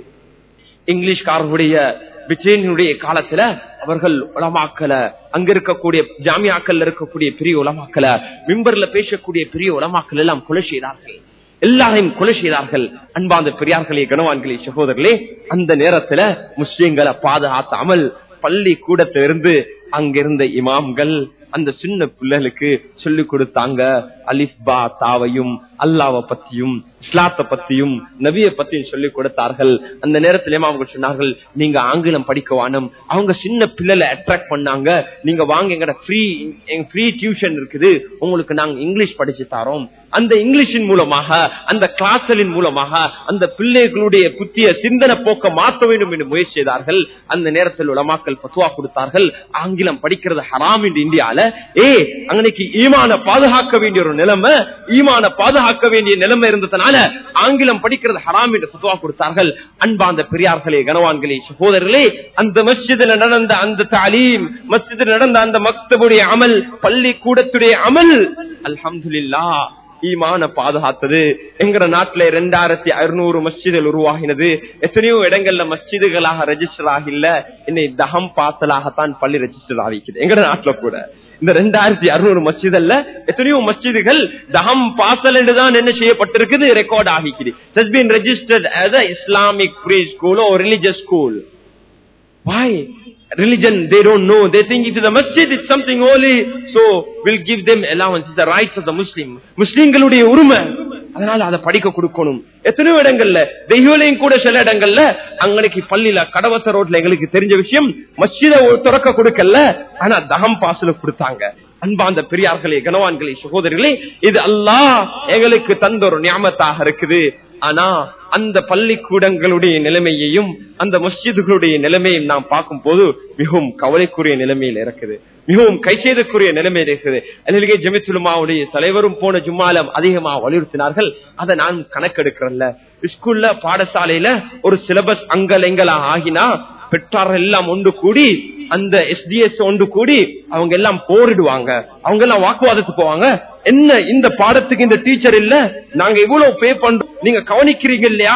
இங்கிலீஷ்காரர்களுடைய பிரிட்டனுடைய காலத்துல அவர்கள் உலமாக்கல அங்க இருக்கக்கூடிய ஜாமியாக்கள்ல இருக்கக்கூடிய பெரிய உலமாக்கல மிம்பர்ல பேசக்கூடிய பெரிய உலமாக்கள் எல்லாம் கொலை செய்தார்கள் எல்லாரையும் கொலை செய்தார்கள் அன்பாந்த பெரியார்களே கனவான்களே சகோதரர்களே அந்த நேரத்துல முஸ்லிம்களை பாதுகாத்தாமல் பள்ளி கூடத்திலிருந்து அங்கிருந்த இமாம்கள் அந்த சின்ன பிள்ளைகளுக்கு சொல்லிக் கொடுத்தாங்க அலிஃப் பா தாவையும் அல்லாவை பத்தியும் இஸ்லாத்தை பத்தியும் நபியை பத்தியும் சொல்லிக் கொடுத்தார்கள் அந்த நேரத்திலே அவங்க சொன்னார்கள் நீங்க ஆங்கிலம் படிக்க வாணும் அவங்க சின்ன பிள்ளைல அட்ராக்ட் பண்ணாங்க நீங்க வாங்க எங்கட ஃப்ரீ ஃப்ரீ டியூஷன் இருக்குது உங்களுக்கு நாங்க இங்கிலீஷ் படிச்சு தரோம் அந்த இங்கிலீஷின் மூலமாக அந்த கிளாஸ்களின் மூலமாக அந்த பிள்ளைகளுடைய புத்திய சிந்தனை போக்க மாற்ற வேண்டும் என்று முயற்சி செய்தார்கள் அந்த நேரத்தில் உலமாக்கள் பத்துவா கொடுத்தார்கள் ஆங்கிலம் படிக்கிறது ஹராம் என்று இந்தியால ஏ அன்னைக்கு ஈமான பாதுகாக்க வேண்டிய ஒரு நிலைமை ஈமான பாதுகாக்க வேண்டிய நிலைமை இருந்ததுனால ஆங்கிலம் படிக்கிறது ஹராம் என்று பத்துவா கொடுத்தார்கள் அன்பாந்த பெரியார்களே கனவான்களே சகோதரர்களே அந்த மஸ்ஜிதில் நடந்த அந்த தாலீம் மஸ்ஜிதில் நடந்த அந்த மக்தபுடைய அமல் பள்ளி கூடத்துடைய அமல் அல்ஹம்துலில்லாஹ் ஈமான பாதுகாத்தது எங்கட நாட்டுல இரண்டாயிரத்தி அறுநூறு மஸ்ஜிதுகள் உருவாகினது எத்தனையோ இடங்கள்ல மஸ்ஜிதுகளாக ரெஜிஸ்டர் ஆகல இன்னை தகம் பாத்தலாகத்தான் பள்ளி ரெஜிஸ்டர் ஆகிக்குது எங்கட நாட்டுல கூட இந்த ரெண்டாயிரத்தி அறுநூறு மஸ்ஜிதல்ல எத்தனையோ மஸ்ஜிதுகள் தகம் பாசல் என்றுதான் என்ன செய்யப்பட்டிருக்குது ரெக்கார்ட் ஆகிக்குது has been registered as a islamic preschool or religious school why religion they don't know they think it is a masjid it's something holy so we'll give them allowance it's the rights of the muslim முஸ்லிம்களுடைய உரிமை அதனால அதை படிக்க கொடுக்கணும் எத்தனையோ இடங்கள்ல தெய்வலையும் கூட சில இடங்கள்ல அங்கனைக்கு பள்ளியில கடவத்த ரோட்ல எங்களுக்கு தெரிஞ்ச விஷயம் மஸ்ஜித திறக்க கொடுக்கல ஆனா தகம் பாசல கொடுத்தாங்க அன்பாந்த பெரியார்களே கனவான்களே சகோதரிகளே இது அல்லாஹ் எங்களுக்கு தந்த ஒரு ஞாபகத்தாக இருக்குது ஆனா அந்த பள்ளிக்கூடங்களுடைய நிலைமையையும் அந்த மஸ்ஜிதுகளுடைய நிலைமையும் நாம் பார்க்கும் போது மிகவும் கவலைக்குரிய நிலைமையில் இருக்குது மிகவும் கைசேதக்குரிய நிலைமையில் இருக்குது அலிகே ஜமித்துலுமாவுடைய தலைவரும் போன ஜும்மாலம் அதிகமா வலியுறுத்தினார்கள் அதை நான் கணக்கெடுக்கிறேன்ல ஸ்கூல்ல பாடசாலையில ஒரு சிலபஸ் அங்கல் எங்கலா ஆகினா பெற்றார் எல்லாம் ஒன்று கூடி அந்த எஸ்டிஎஸ் ஒன்று கூடி அவங்க எல்லாம் போரிடுவாங்க அவங்க எல்லாம் வாக்குவாதத்துக்கு போவாங்க என்ன இந்த பாடத்துக்கு இந்த டீச்சர் இல்ல நாங்க இவ்வளவு பே பண்றோம் நீங்க கவனிக்கிறீங்க இல்லையா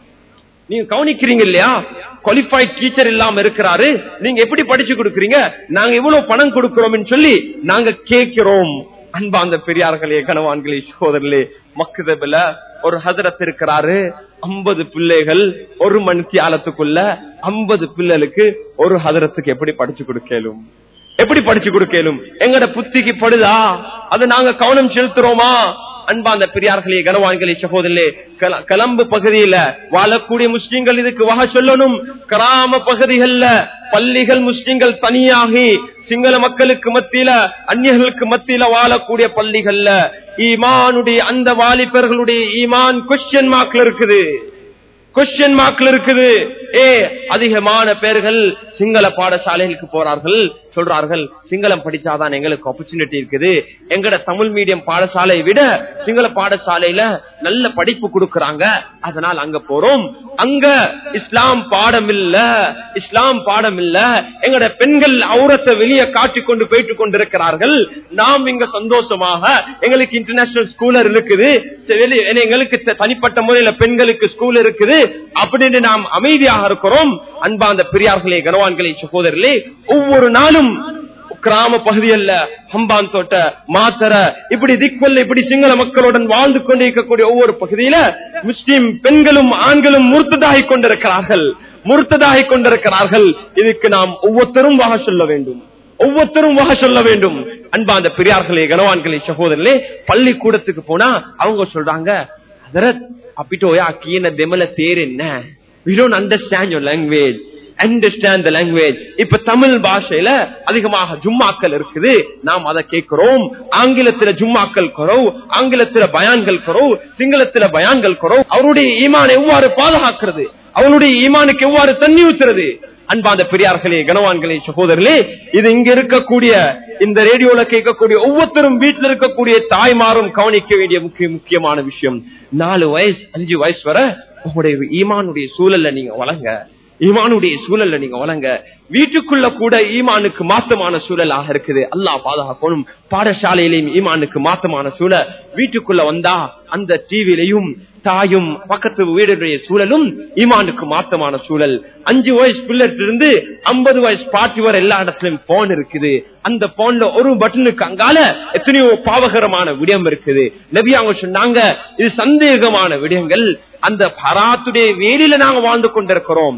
நீங்க கவனிக்கிறீங்க இல்லையா குவாலிஃபைட் டீச்சர் இல்லாம இருக்கிறாரு நீங்க எப்படி படிச்சு கொடுக்கறீங்க நாங்க இவ்வளவு பணம் கொடுக்கிறோம்னு சொல்லி நாங்க கேட்கிறோம் அன்பா அந்த பெரியார்களே கனவான்களே சோதரிலே மக்குதபில ஒரு ஹதரத் இருக்கிறாரு ஐம்பது பிள்ளைகள் ஒரு மணித்தியாலத்துக்குள்ள ஐம்பது பிள்ளைகளுக்கு ஒரு ஹதரத்துக்கு எப்படி படிச்சு கொடுக்கலும் எப்படி படிச்சு கொடுக்கலும் எங்கட புத்திக்கு படுதா அது நாங்க கவனம் செலுத்துறோமா அன்பா அந்த பெரியார்களே கனவான்களே சகோதரே கலம்பு பகுதியில வாழக்கூடிய முஸ்லிம்கள் இதுக்கு வகை சொல்லணும் கிராம பகுதிகள்ல பள்ளிகள் முஸ்லிம்கள் தனியாகி சிங்கள மக்களுக்கு மத்தியில அந்நியர்களுக்கு மத்தியில வாழக்கூடிய பள்ளிகள்ல ஈமானுடைய அந்த வாலிபர்களுடைய ஈமான் கொஸ்டின் மார்க்ல இருக்குது கொஸ்டின் மார்க்ல இருக்குது ஏ அதிகமான பேர்கள் சிங்கள பாடசாலைகளுக்கு போறார்கள் சொல்றார்கள் சிங்களம் படிச்சாதான் எங்களுக்கு ஆப்பர்ச்சுனிட்டி இருக்குது எங்கட தமிழ் மீடியம் பாடசாலையை விட சிங்கள பாடசாலையில நல்ல படிப்பு கொடுக்கறாங்க அதனால் அங்க போறோம் அங்க இஸ்லாம் பாடம் இல்ல இஸ்லாம் பாடம் இல்ல எங்கட பெண்கள் அவுரத்தை வெளியே காட்டி கொண்டு போயிட்டு கொண்டிருக்கிறார்கள் நாம் இங்க சந்தோஷமாக எங்களுக்கு இன்டர்நேஷனல் ஸ்கூலர் இருக்குது எங்களுக்கு தனிப்பட்ட முறையில பெண்களுக்கு ஸ்கூல் இருக்குது அப்படின்னு நாம் அமைதியாக இருக்கிறோம் அன்பா அந்த பெரியார்களே கனவான்களே சகோதரர்களே ஒவ்வொரு நாளும் கிராம பகுதியல்ல ஹம்பான் தோட்ட மாத்தர இப்படி திக்வல்ல இப்படி சிங்கள மக்களுடன் வாழ்ந்து கொண்டிருக்கக்கூடிய ஒவ்வொரு பகுதியில முஸ்லிம் பெண்களும் ஆண்களும் முறுத்ததாகிக் கொண்டிருக்கிறார்கள் முறுத்ததாகிக் கொண்டிருக்கிறார்கள் இதுக்கு நாம் ஒவ்வொருத்தரும் வாக சொல்ல வேண்டும் ஒவ்வொருத்தரும் வாக சொல்ல வேண்டும் அன்பா அந்த பெரியார்களே கனவான்களே சகோதரர்களே பள்ளிக்கூடத்துக்கு போனா அவங்க சொல்றாங்க அதரத் අපිට කියන දෙමළ තේරෙන්නේ we don't understand your language understand the language இப்ப தமிழ் பாஷையில அதிகமாக ஜும்மாக்கள் இருக்குது நாம் அதை கேட்கிறோம் ஆங்கிலத்தில ஜும்மாக்கள் குறவு ஆங்கிலத்தில பயான்கள் குறவு சிங்களத்தில பயான்கள் குறவு அவருடைய ஈமான் எவ்வாறு பாதுகாக்கிறது அவனுடைய ஈமானுக்கு எவ்வாறு தண்ணி ஊத்துறது அன்பாந்த பெரியார்களே கனவான்களே சகோதரர்களே இது இங்க இருக்கக்கூடிய இந்த ரேடியோல கேட்கக்கூடிய ஒவ்வொருத்தரும் வீட்டில் இருக்கக்கூடிய தாய்மாரும் கவனிக்க வேண்டிய முக்கிய முக்கியமான விஷயம் நாலு வயசு அஞ்சு வயசு வரை உங்களுடைய ஈமானுடைய சூழல்ல நீங்க வளங்க ஈமானுடைய சூழல்ல நீங்க வளங்க வீட்டுக்குள்ள கூட ஈமானுக்கு மாத்தமான சூழலாக இருக்குது அல்லாஹ் பாதுகாக்கணும் பாடசாலையிலையும் ஈமானுக்கு மாத்தமான சூழல் வீட்டுக்குள்ள வந்தா அந்த டிவிலையும் தாயும் பக்கத்து வீடுடைய சூழலும் ஈமானுக்கு மாத்தமான சூழல் அஞ்சு வயசு பிள்ளைட்டு இருந்து ஐம்பது வயசு பாட்டி வர எல்லா இடத்துலயும் போன் இருக்குது அந்த போன்ல ஒரு பட்டனுக்கு அங்கால எத்தனையோ பாவகரமான விடயம் இருக்குது நபி அவங்க சொன்னாங்க இது சந்தேகமான விடயங்கள் அந்த பராத்துடைய வேலில நாங்க வாழ்ந்து கொண்டிருக்கிறோம்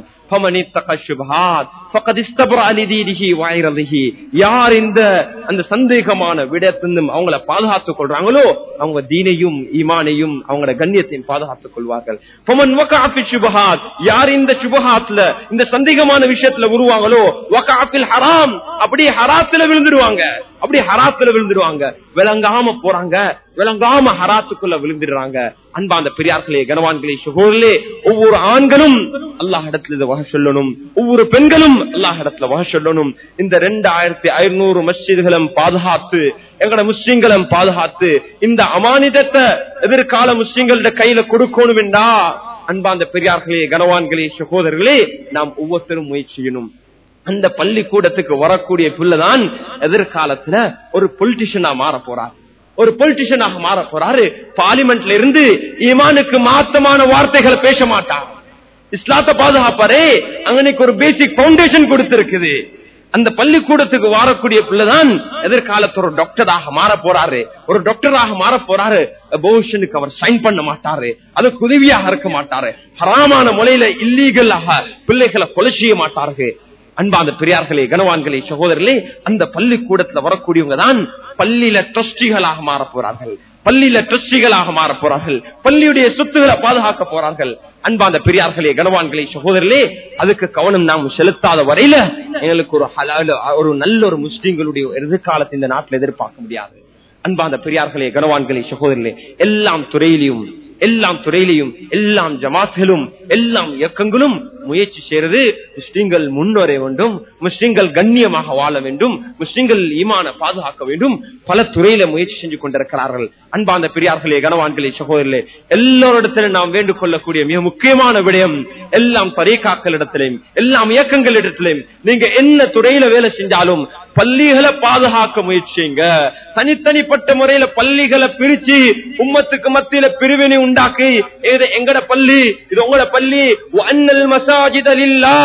யார் இந்த அந்த சந்தேகமான விடத்திலும் அவங்கள பாதுகாத்துக் கொள்றாங்களோ அவங்க தீனையும் ஈமானையும் அவங்களோட கண்ணியத்தையும் பாதுகாத்துக் கொள்வார்கள் யார் இந்த சுபஹாத்ல இந்த சந்தேகமான விஷயத்துல உருவாங்களோ வகாஃபில் ஹராம் அப்படியே ஹராத்துல விழுந்துருவாங்க அப்படி ஹராத்துல விழுந்துருவாங்க விளங்காம போறாங்க விளங்காம ஹராத்துக்குள்ள விழுந்துடுறாங்க அன்பா அந்த பெரியார்களே கனவான்களே சுகோர்களே ஒவ்வொரு ஆண்களும் அல்லாஹ் இடத்துல இதை வகை சொல்லணும் ஒவ்வொரு பெண்களும் அல்லாஹ் இடத்துல வகை சொல்லணும் இந்த ரெண்டாயிரத்தி ஐநூறு மஸ்ஜிதுகளும் பாதுகாத்து எங்கட முஸ்லிம்களும் பாதுகாத்து இந்த அமானிதத்தை எதிர்கால முஸ்லிம்களோட கையில கொடுக்கணும் என்றா அன்பா அந்த பெரியார்களே கனவான்களே சகோதரர்களே நாம் ஒவ்வொருத்தரும் முயற்சி செய்யணும் அந்த பள்ளிக்கூடத்துக்கு வரக்கூடிய பிள்ளைதான் எதிர்காலத்துல ஒரு பொலிட்டிஷியனா மாற போறார் ஒரு பொலிட்டிஷியனாக மாற போறாரு பார்லிமெண்ட்ல இருந்து ஈமானுக்கு மாத்தமான வார்த்தைகளை பேச மாட்டார் இஸ்லாத்தை பாதுகாப்பாரே அங்கனைக்கு ஒரு பேசிக் பவுண்டேஷன் கொடுத்திருக்குது அந்த பள்ளிக்கூடத்துக்கு வரக்கூடிய பிள்ளைதான் எதிர்காலத்து ஒரு டாக்டராக மாற போறாரு ஒரு டாக்டராக மாற போறாரு அபோஷனுக்கு அவர் சைன் பண்ண மாட்டாரு அதுக்கு உதவியாக இருக்க மாட்டாரு ஹராமான முறையில இல்லீகலாக பிள்ளைகளை கொலை செய்ய மாட்டார்கள் அன்பா அந்த பெரியார்களே கனவான்களே சகோதரர்களே அந்த பள்ளிக்கூடத்துல வரக்கூடியவங்க தான் பள்ளியில ட்ரஸ்டிகளாக மாற போறார்கள் பள்ளியில ட்ரஸ்டிகளாக மாற போறார்கள் பள்ளியுடைய சொத்துக்களை பாதுகாக்க போறார்கள் அன்பா அந்த பெரியார்களே கனவான்களே சகோதரர்களே அதுக்கு கவனம் நாம் செலுத்தாத வரையில எங்களுக்கு ஒரு ஹலால ஒரு நல்ல ஒரு முஸ்லீம்களுடைய எதிர்காலத்தை இந்த நாட்டில் எதிர்பார்க்க முடியாது அன்பா அந்த பெரியார்களே கனவான்களே சகோதரர்களே எல்லாம் துறையிலையும் எல்லாம் துறையிலையும் எல்லாம் ஜமாத்களும் எல்லாம் இயக்கங்களும் முயற்சி செய்யறது முஸ்லிம்கள் முன்னேற வேண்டும் முஸ்லிம்கள் கண்ணியமாக வாழ வேண்டும் முஸ்லிம்கள் ஈமான பாதுகாக்க வேண்டும் பல துறையில முயற்சி செஞ்சு கொண்டிருக்கிறார்கள் அன்பாந்த பெரியார்களே கனவான்களே சகோதரர்களே எல்லோரிடத்திலும் நாம் வேண்டிக் கொள்ளக்கூடிய மிக முக்கியமான விடயம் எல்லாம் பரீக்காக்களிடத்திலையும் எல்லாம் இயக்கங்களிடத்திலையும் நீங்க என்ன துறையில வேலை செஞ்சாலும் பள்ளிகளை பாதுகாக்க முயற்சிங்க தனித்தனிப்பட்ட முறையில பள்ளிகளை பிரிச்சு உம்மத்துக்கு மத்தியில பிரிவினை உண்டாக்கி இது எங்கட பள்ளி இது உங்களோட பள்ளி அண்ணல் மசாஜிதலில்லா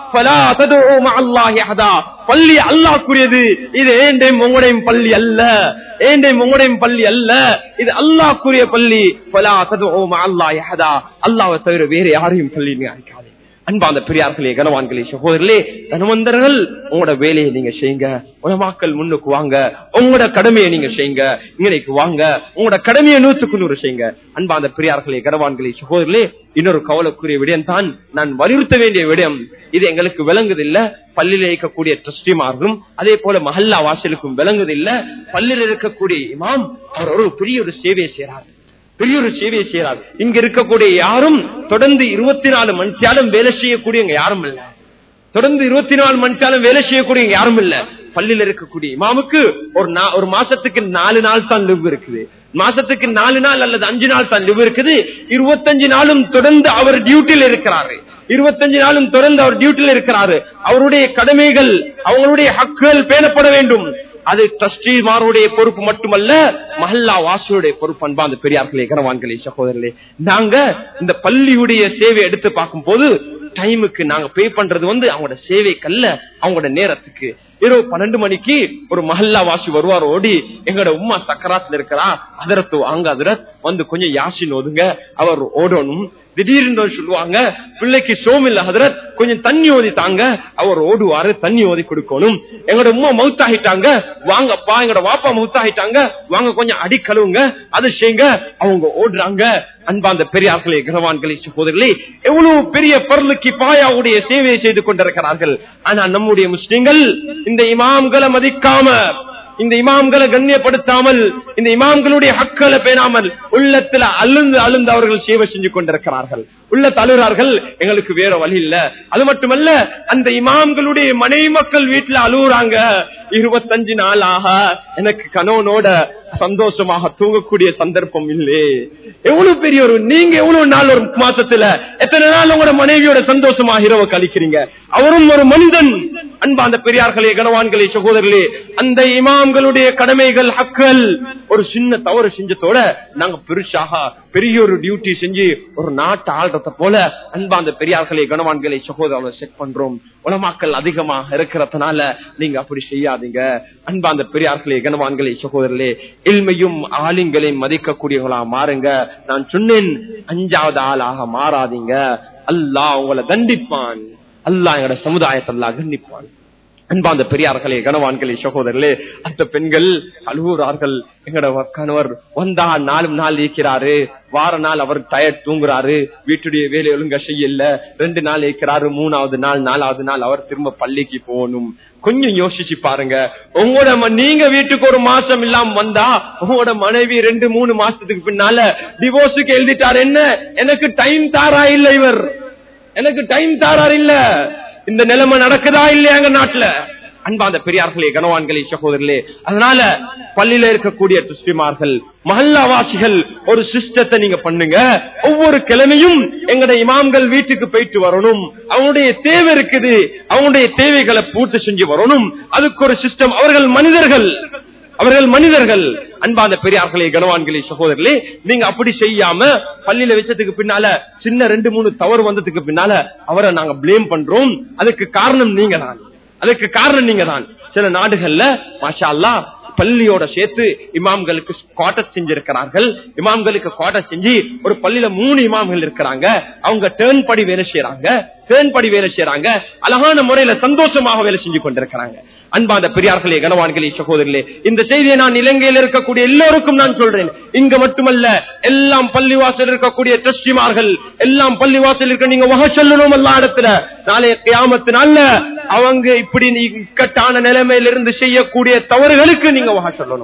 பள்ளி அல்லாக்குரியது இது ஏண்டையும் உங்களுடையும் பள்ளி அல்ல ஏண்டையும் உங்களுடையும் பள்ளி அல்ல இது அல்லாக்குரிய பள்ளி பலா தது அல்லாஹ் அல்லாவை தவிர வேற யாரையும் பள்ளி அழைக்காது அன்பாந்த பெரியார்களே கனவான்களே சகோதரர்களே தனவந்தர்கள் உங்களோட வேலையை நீங்க செய்யுங்க உலமாக்கள் முன்னுக்கு வாங்க உங்களோட கடமையை நீங்க செய்யுங்க இங்கனைக்கு வாங்க உங்களோட கடமையை நூத்துக்கு நூறு செய்யுங்க அன்பாந்த பெரியார்களே கனவான்களே சகோதரர்களே இன்னொரு கவலைக்குரிய விடயம் தான் நான் வலியுறுத்த வேண்டிய விடயம் இது எங்களுக்கு விளங்குது இல்ல பள்ளியில இருக்கக்கூடிய ட்ரஸ்டிமார்களும் அதே போல மஹல்லா வாசலுக்கும் விளங்குது இல்ல பள்ளியில் இருக்கக்கூடிய இமாம் அவர் ஒரு பெரிய ஒரு சேவையை செய்யறாரு பெரிய ஒரு சேவையை செய்யறார் இங்க இருக்கக்கூடிய யாரும் தொடர்ந்து இருபத்தி நாலு மணித்தாலும் வேலை செய்யக்கூடியவங்க யாரும் இல்ல தொடர்ந்து இருபத்தி நாலு மணித்தாலும் வேலை செய்யக்கூடியவங்க யாரும் இல்ல பள்ளியில இருக்கக்கூடிய இமாமுக்கு ஒரு ஒரு மாசத்துக்கு நாலு நாள் தான் லிவ் இருக்குது மாசத்துக்கு நாலு நாள் அல்லது அஞ்சு நாள் தான் லிவ் இருக்குது இருபத்தஞ்சு நாளும் தொடர்ந்து அவர் டியூட்டியில் இருக்கிறாரு இருபத்தஞ்சு நாளும் தொடர்ந்து அவர் டியூட்டியில் இருக்கிறாரு அவருடைய கடமைகள் அவங்களுடைய ஹக்குகள் பேணப்பட வேண்டும் அது ட்ரஸ்டிமாருடைய பொறுப்பு மட்டுமல்ல மஹல்லா வாசியுடைய பொறுப்பு அன்பா அந்த பெரியார்களே கனவான்களே சகோதரர்களே நாங்க இந்த பள்ளியுடைய சேவை எடுத்து பார்க்கும் போது டைமுக்கு நாங்க பே பண்றது வந்து அவங்களோட சேவைக்கல்ல அவங்களோட நேரத்துக்கு இரவு பன்னெண்டு மணிக்கு ஒரு மஹல்லா வாசி வருவார் ஓடி எங்களோட உமா சக்கராத்துல இருக்கிறா அதரத்து வாங்க அதரத் வந்து கொஞ்சம் யாசின் ஓதுங்க அவர் ஓடணும் திடீர்னு சொல்லுவாங்க பிள்ளைக்கு சோமில்ல ஹதரத் கொஞ்சம் தண்ணி ஓதி தாங்க அவர் ஓடுவாரு தண்ணி ஓதி கொடுக்கணும் எங்களோட உமா மவுத்தாகிட்டாங்க வாங்கப்பா எங்களோட வாப்பா மவுத்தாகிட்டாங்க வாங்க கொஞ்சம் அடி கழுவுங்க அது செய்யுங்க அவங்க ஓடுறாங்க அன்பாந்த பெரியார்களே கிரவான்களே சகோதரர்களே எவ்வளவு பெரிய பொருளுக்கு பாயாவுடைய சேவையை செய்து கொண்டிருக்கிறார்கள் ஆனா நம்முடைய முஸ்லிம்கள் இந்த இமாம்களை மதிக்காம இந்த இமாம்களை கண்ணியப்படுத்தாமல் இந்த இமாம்களுடைய ஹக்களை பேணாமல் உள்ளத்துல அழுந்து அழுந்து அவர்கள் சேவை செஞ்சு கொண்டிருக்கிறார்கள் உள்ள தழுறார்கள் எங்களுக்கு வேற வழி இல்ல அது மட்டுமல்ல அந்த இமாம்களுடைய மனைவி மக்கள் வீட்டுல அழுகுறாங்க இருபத்தஞ்சு நாள் ஆக எனக்கு கணவனோட சந்தோஷமாக தூங்கக்கூடிய சந்தர்ப்பம் இல்லே எவ்வளவு பெரிய ஒரு நீங்க எவ்வளவு நாள் ஒரு மாசத்துல எத்தனை நாள் உங்களோட மனைவியோட சந்தோஷமாக இரவு கழிக்கிறீங்க அவரும் ஒரு மனிதன் அன்பா அந்த பெரியார்களே கனவான்களே சகோதரர்களே அந்த இமாம்களுடைய கடமைகள் ஹக்கள் ஒரு சின்ன தவறு செஞ்சதோட நாங்க பெருசாக பெரிய ஒரு டியூட்டி செஞ்சு ஒரு நாட்டு ஆள்றத போல அன்பா அந்த பெரியார்களே கனவான்களை சகோதரர்களை செட் பண்றோம் உலமாக்கள் அதிகமாக இருக்கிறதுனால நீங்க அப்படி செய்யாதீங்க அன்பா அந்த பெரியார்களே கனவான்களை சகோதரர்களே இல்மையும் ஆலிங்களையும் மதிக்கக்கூடியவங்களா மாறுங்க நான் சொன்னேன் அஞ்சாவது ஆளாக மாறாதீங்க அல்லாஹ் உங்களை தண்டிப்பான் அல்லாஹ் எங்களோட சமுதாயத்தை அல்லாஹ் கண்டிப்பான் அன்பாந்த பெரியார்களே கனவான்களே சகோதரர்களே அந்த பெண்கள் அழுகுறார்கள் எங்கட கணவர் வந்தா நாலும் நாள் இருக்கிறாரு வார நாள் அவர் டயர்ட் தூங்குறாரு வீட்டுடைய வேலை ஒழுங்க செய்யல ரெண்டு நாள் இருக்கிறாரு மூணாவது நாள் நாலாவது நாள் அவர் திரும்ப பள்ளிக்கு போகணும் கொஞ்சம் யோசிச்சு பாருங்க உங்களோட ம- நீங்க வீட்டுக்கு ஒரு மாசம் இல்லாம வந்தா உங்களோட மனைவி ரெண்டு மூணு மாசத்துக்கு பின்னால டிவோர்ஸுக்கு எழுதிட்டார் என்ன எனக்கு டைம் தாரா இல்ல இவர் எனக்கு டைம் தாரார் இல்ல இந்த நிலைமை நடக்குதா இல்லையா எங்க நாட்டுல அன்பாந்த பெரியார்களே கனவான்களே சகோதரர்களே அதனால பள்ளியில இருக்கக்கூடிய துஷ்டிமார்கள் மஹல்லாவாசிகள் ஒரு சிஸ்டத்தை நீங்க பண்ணுங்க ஒவ்வொரு கிழமையும் எங்கட இமாம்கள் வீட்டுக்கு போயிட்டு வரணும் அவங்களுடைய தேவை இருக்குது அவங்களுடைய தேவைகளை பூர்த்தி செஞ்சு வரணும் அதுக்கு ஒரு சிஸ்டம் அவர்கள் மனிதர்கள் அவர்கள் மனிதர்கள் அன்பான பெரியார்களே கனவான்களே சகோதரர்களே நீங்க அப்படி செய்யாம பள்ளியில வச்சதுக்கு பின்னால சின்ன ரெண்டு மூணு தவறு வந்ததுக்கு பின்னால அவரை நாங்க பிளேம் பண்றோம் அதுக்கு காரணம் நீங்க தான் அதுக்கு காரணம் நீங்க தான் சில நாடுகள்ல மாஷா அல்லாஹ் பள்ளியோட சேர்த்து இமாம்களுக்கு குவார்டர் செஞ்சிருக்கிறார்கள் இமாம்களுக்கு குவார்டர் செஞ்சு ஒரு பள்ளியில மூணு இமாம்கள் இருக்கிறாங்க அவங்க டேர்ன் படி வேலை செய்யறாங்க டேர்ன் படி வேலை செய்யறாங்க அழகான முறையில சந்தோஷமாக வேலை செஞ்சு கொண்டிருக்கிறாங்க அன்பாத பெரியார்களே கனவான்களே சகோதரர்களே இந்த செய்தியை நான் இலங்கையில் இருக்கக்கூடிய எல்லோருக்கும் நான் சொல்றேன் இங்க மட்டுமல்ல எல்லாம் பள்ளிவாசல் இருக்கக்கூடிய ட்ரஸ்டிமார்கள் எல்லாம் பள்ளிவாசல் இருக்க நீங்க வகை சொல்லணும் எல்லா இடத்துல நாளைய கியாமத்து நாள்ல அவங்க இப்படி நீ இக்கட்டான நிலைமையிலிருந்து செய்யக்கூடிய தவறுகளுக்கு நீங்க வகை சொல்லணும்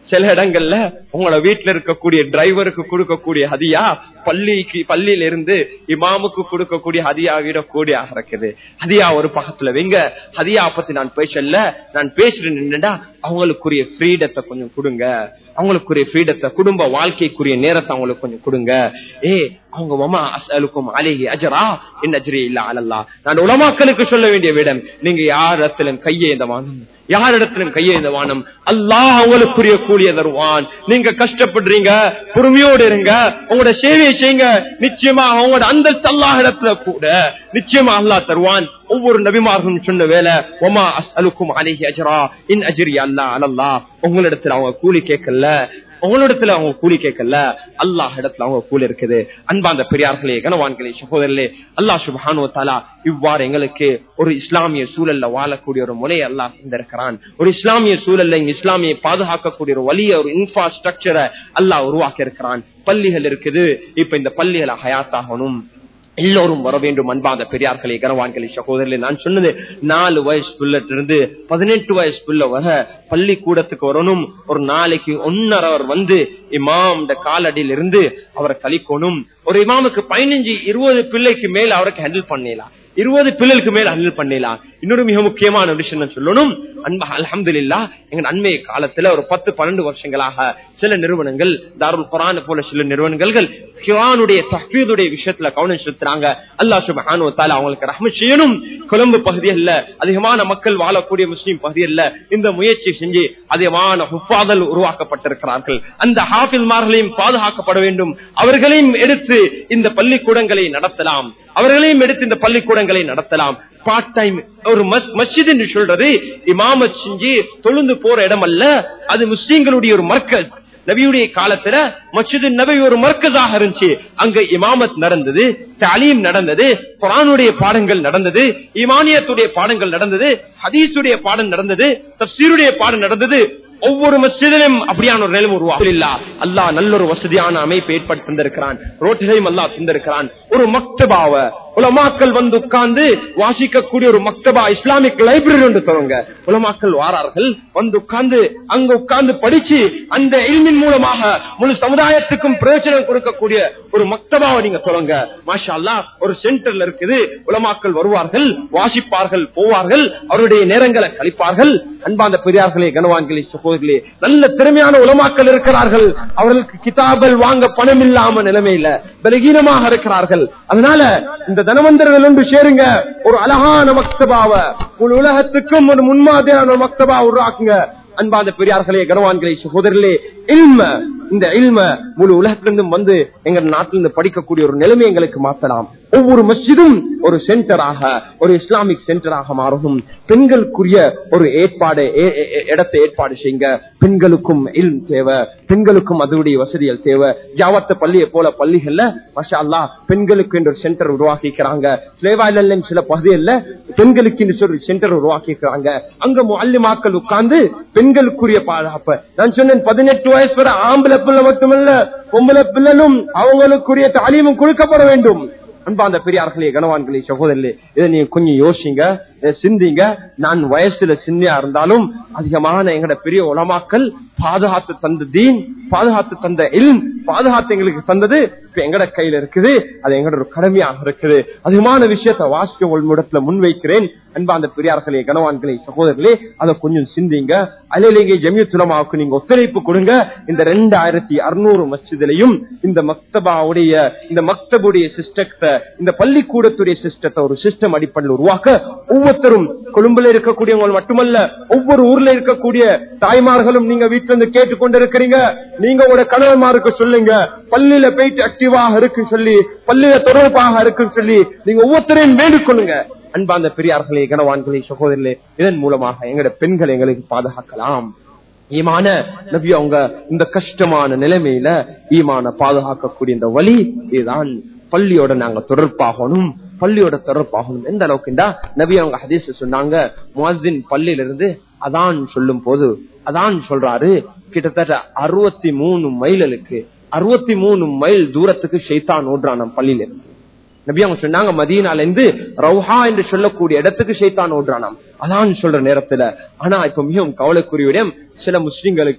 சில இடங்கள்ல உங்களோட வீட்டுல இருக்கக்கூடிய டிரைவருக்கு கொடுக்கக்கூடிய ஹதியா பள்ளிக்கு பள்ளியில இருந்து இமாமுக்கு கொடுக்கக்கூடிய ஹதியா விடக்கூடிய இருக்குது ஹதியா ஒரு பக்கத்துல வைங்க ஹதியா பத்தி நான் பேசல நான் பேசுறேன் என்னடா அவங்களுக்குரிய ஃப்ரீடத்தை கொஞ்சம் கொடுங்க அவங்களுக்குரிய ஃப்ரீடத்தை குடும்ப வாழ்க்கைக்குரிய நேரத்தை அவங்களுக்கு கொஞ்சம் கொடுங்க ஏ அவங்க மமா அசலுக்கும் அலேஹி அஜரா என் அஜரி இல்ல அலல்லா நான் உலமாக்களுக்கு சொல்ல வேண்டிய விடம் நீங்க யாரிடத்திலும் கையை இந்த வானம் யாரிடத்திலும் கையை இந்த வானம் அல்லாஹ் அவங்களுக்குரிய கூலிய தருவான் நீங்க கஷ்டப்படுறீங்க பொறுமையோடு இருங்க உங்களோட சேவையை செய்யுங்க நிச்சயமா அவங்களோட அந்த அல்லாஹ் இடத்துல கூட நிச்சயமா அல்லாஹ் தருவான் ஒவ்வொரு நபிமார்களும் சொன்ன வேலை ஒமா அஸ்அலுக்கும் அலைஹி அஜரா இன் அஜ்ரி அல்லா அலல்லா உங்களிடத்துல அவங்க கூலி கேட்கல உங்களிடத்துல அவங்க கூலி கேட்கல அல்லாஹ் இடத்துல அவங்க கூலி இருக்குது அன்பாந்த பெரியார்களே கனவான்களே சகோதரர்களே அல்லாஹ் சுபஹானு தாலா இவ்வாறு எங்களுக்கு ஒரு இஸ்லாமிய சூழல்ல வாழக்கூடிய ஒரு முறையை அல்லாஹ் தந்திருக்கிறான் ஒரு இஸ்லாமிய சூழல்ல இங்க இஸ்லாமிய பாதுகாக்கக்கூடிய ஒரு வலிய ஒரு இன்ஃப்ராஸ்ட்ரக்சரை அல்லாஹ் உருவாக்கி இருக்கிறான் பள்ளிகள் இருக்குது இப்ப இந்த பள்ளிகளை ஹயாத்தாகணும் எல்லோரும் வர வேண்டும் அன்பாத பெரியார்களே கனவான்களே சகோதரர்களே நான் சொன்னது நாலு வயசு பிள்ளைட்டு இருந்து பதினெட்டு வயசு பிள்ளை வர பள்ளிக்கூடத்துக்கு வரணும் ஒரு நாளைக்கு ஒன்னரை அவர் வந்து இமாம் காலடியில் இருந்து அவரை கழிக்கணும் ஒரு இமாமுக்கு பதினஞ்சு இருபது பிள்ளைக்கு மேல அவருக்கு ஹேண்டில் பண்ணலாம் இருபது பிள்ளைக்கு மேல ஹேண்டில் பண்ணலாம் இன்னொரு மிக முக்கியமான விஷயம் நான் சொல்லணும் அன்பா அலமதுல்லா எங்க அண்மைய காலத்துல ஒரு பத்து பன்னெண்டு வருஷங்களாக சில நிறுவனங்கள் தாருல் குரான் போல சில நிறுவனங்கள் குரானுடைய தஹ்வீதுடைய விஷயத்துல கவனம் செலுத்துறாங்க அல்லாஹ் சுபஹானு தால அவங்களுக்கு ரஹ்மத் செய்யணும் கொழும்பு பகுதியில் அதிகமான மக்கள் வாழக்கூடிய முஸ்லீம் பகுதியில் இந்த முயற்சி செஞ்சு அதிகமான ஹுப்பாதல் உருவாக்கப்பட்டிருக்கிறார்கள் அந்த ஹாஃபில்மார்களையும் பாதுகாக்கப்பட வேண்டும் அவர்களையும் எடுத்து இந்த பள்ளிக்கூடங்களை நடத்தலாம் அவர்களையும் எடுத்து இந்த பள்ளிக்கூடங்களை நடத்தலாம் பார்ட் டைம் ஒரு மஸ்ஜித் என்று சொல்றது இமாமத் செஞ்சு தொழுந்து போற இடம் அல்ல அது முஸ்லீம்களுடைய ஒரு மர்க்கஸ் நபியுடைய காலத்துல மஸ்ஜிது நபி ஒரு மர்க்கஸாக இருந்துச்சு அங்க இமாமத் நடந்தது தாலீம் நடந்தது குரானுடைய பாடங்கள் நடந்தது இமானியத்துடைய பாடங்கள் நடந்தது ஹதீஸுடைய பாடம் நடந்தது தப்சீருடைய பாடம் நடந்தது ஒவ்வொரு மசிதிலும் அப்படியான ஒரு நிலைமை உருவாக அல்லா நல்ல ஒரு வசதியான அமைப்பை ஏற்படுத்தி தந்திருக்கிறான் ரோட்டிலையும் அல்லா தந்திருக்கிறான் ஒரு மக்தபாவ உலமாக்கள் வந்து உட்கார்ந்து வாசிக்கக்கூடிய ஒரு மக்தபா இஸ்லாமிக் லைப்ரரி ஒன்று தருங்க உலமாக்கள் வாரார்கள் வந்து உட்கார்ந்து அங்க உட்கார்ந்து படிச்சு அந்த இல்மின் மூலமாக முழு சமுதாயத்துக்கும் பிரயோஜனம் கொடுக்கக்கூடிய ஒரு மக்தபாவை நீங்க தொடங்க மாஷா அல்லா ஒரு சென்டர்ல இருக்குது உலமாக்கள் வருவார்கள் வாசிப்பார்கள் போவார்கள் அவருடைய நேரங்களை கழிப்பார்கள் அன்பாந்த பெரியார்களே கனவான்களே சகோதரிகளே நல்ல திறமையான உலமாக்கள் இருக்கிறார்கள் அவர்களுக்கு கிதாபல் வாங்க பணம் இல்லாம நிலைமையில பலகீனமாக இருக்கிறார்கள் அதனால இந்த தனவந்தர்கள் ஒன்று சேருங்க ஒரு அழகான மக்தபாவ ஒரு உலகத்துக்கும் ஒரு முன்மாதிரியான ஒரு மக்தபா உருவாக்குங்க அன்பாந்த பெரியார்களே கனவான்களே சகோதரர்களே இல்ம இந்த இல்ம முழு உலகத்திலிருந்தும் வந்து எங்க நாட்டிலிருந்து படிக்கக்கூடிய ஒரு நிலைமை எங்களுக்கு மாற்றலாம் ஒவ்வொரு மஸ்ஜிதும் ஒரு சென்டராக ஒரு இஸ்லாமிக் சென்டராக மாறணும் பெண்களுக்குரிய ஒரு ஏற்பாடு இடத்தை ஏற்பாடு செய்யுங்க பெண்களுக்கும் இல் தேவை பெண்களுக்கும் அதனுடைய வசதிகள் தேவை ஜாவத்த பள்ளியை போல பள்ளிகள்ல மஷா அல்லா பெண்களுக்கு என்று ஒரு சென்டர் உருவாக்கிக்கிறாங்க சிலேவாயிலும் சில பகுதிகளில் பெண்களுக்கு என்று சொல்லி சென்டர் உருவாக்கிக்கிறாங்க அங்க அல்லிமாக்கள் உட்கார்ந்து பெண்களுக்குரிய பாதுகாப்பு நான் சொன்னேன் பதினெட்டு வயசு வரை ஆம்பளை பிள்ளை மட்டுமல்ல பொம்பளை பிள்ளைகளும் அவங்களுக்குரிய தாலீமும் கொடுக்கப்பட வேண்டும் அன்பாந்த பெரியார்களே கனவான்களே சகோதரர்களே இதை நீங்க கொஞ்சம் யோசிங்க சிந்திங்க நான் வயசுல சின்னியா இருந்தாலும் அதிகமான எங்கட பெரிய உலமாக்கள் பாதுகாத்து தந்த தீன் பாதுகாத்து தந்த இல் பாதுகாத்து எங்களுக்கு தந்தது இப்ப எங்கட கையில இருக்குது அது எங்கட ஒரு கடமையாக இருக்குது அதிகமான விஷயத்த வாசிக்க உள்முடத்துல முன்வைக்கிறேன் அன்பாந்த பெரியார்களே கனவான்களே சகோதரர்களே அதை கொஞ்சம் சிந்திங்க அலையிலேயே ஜமியத்துலமாவுக்கு நீங்க ஒத்துழைப்பு கொடுங்க இந்த ரெண்டாயிரத்தி அறுநூறு மஸ்ஜிதிலையும் இந்த மக்தபாவுடைய இந்த மக்தபுடைய சிஸ்டத்தை இந்த பள்ளிக்கூடத்துடைய சிஸ்டத்தை ஒரு சிஸ்டம் அடிப்படையில் உருவாக்க ஒவ்வொருத்தரும் கொழும்புல இருக்கக்கூடியவங்க மட்டுமல்ல ஒவ்வொரு ஊர்ல இருக்கக்கூடிய தாய்மார்களும் நீங்க வீட்டுல இருந்து கேட்டுக்கொண்டு இருக்கிறீங்க நீங்க உங்களோட கணவன்மாருக்கு சொல்லுங்க பள்ளியில போயிட்டு ஆக்டிவாக இருக்குன்னு சொல்லி பள்ளியில தொடர்பாக இருக்குன்னு சொல்லி நீங்க ஒவ்வொருத்தரையும் வேண்டிக்கொள்ளுங்க அன்பாந்த பெரியார்களே கனவான்களே சகோதரர்களே இதன் மூலமாக எங்களோட பெண்கள் எங்களுக்கு பாதுகாக்கலாம் ஈமான நபி அவங்க இந்த கஷ்டமான நிலைமையில ஈமான பாதுகாக்கக்கூடிய இந்த வழி இதுதான் பள்ளியோட நாங்க தொடர்பாகணும் பள்ளியோட தொடர்பாகணும் எந்த அளவுக்குண்டா நபி அவங்க ஹதீஸ் சொன்னாங்க முஹின் பள்ளியில இருந்து அதான் சொல்லும் போது அதான் சொல்றாரு கிட்டத்தட்ட அறுபத்தி மூணு மைலுக்கு அறுபத்தி மூணு மைல் தூரத்துக்கு ஷைத்தான் ஓடுறான் நம்ம பள்ளியில இருந்து நபி அவங்க சொன்னாங்க மதியனால இருந்து ரவுஹா என்று சொல்லக்கூடிய இடத்துக்கு ஷைத்தான் ஓடுறானாம் அதான் சொல்ற நேரத்துல ஆனா இப்ப மிகவும் கவலைக்குரிய சில முஸ்லிம்களுக்கு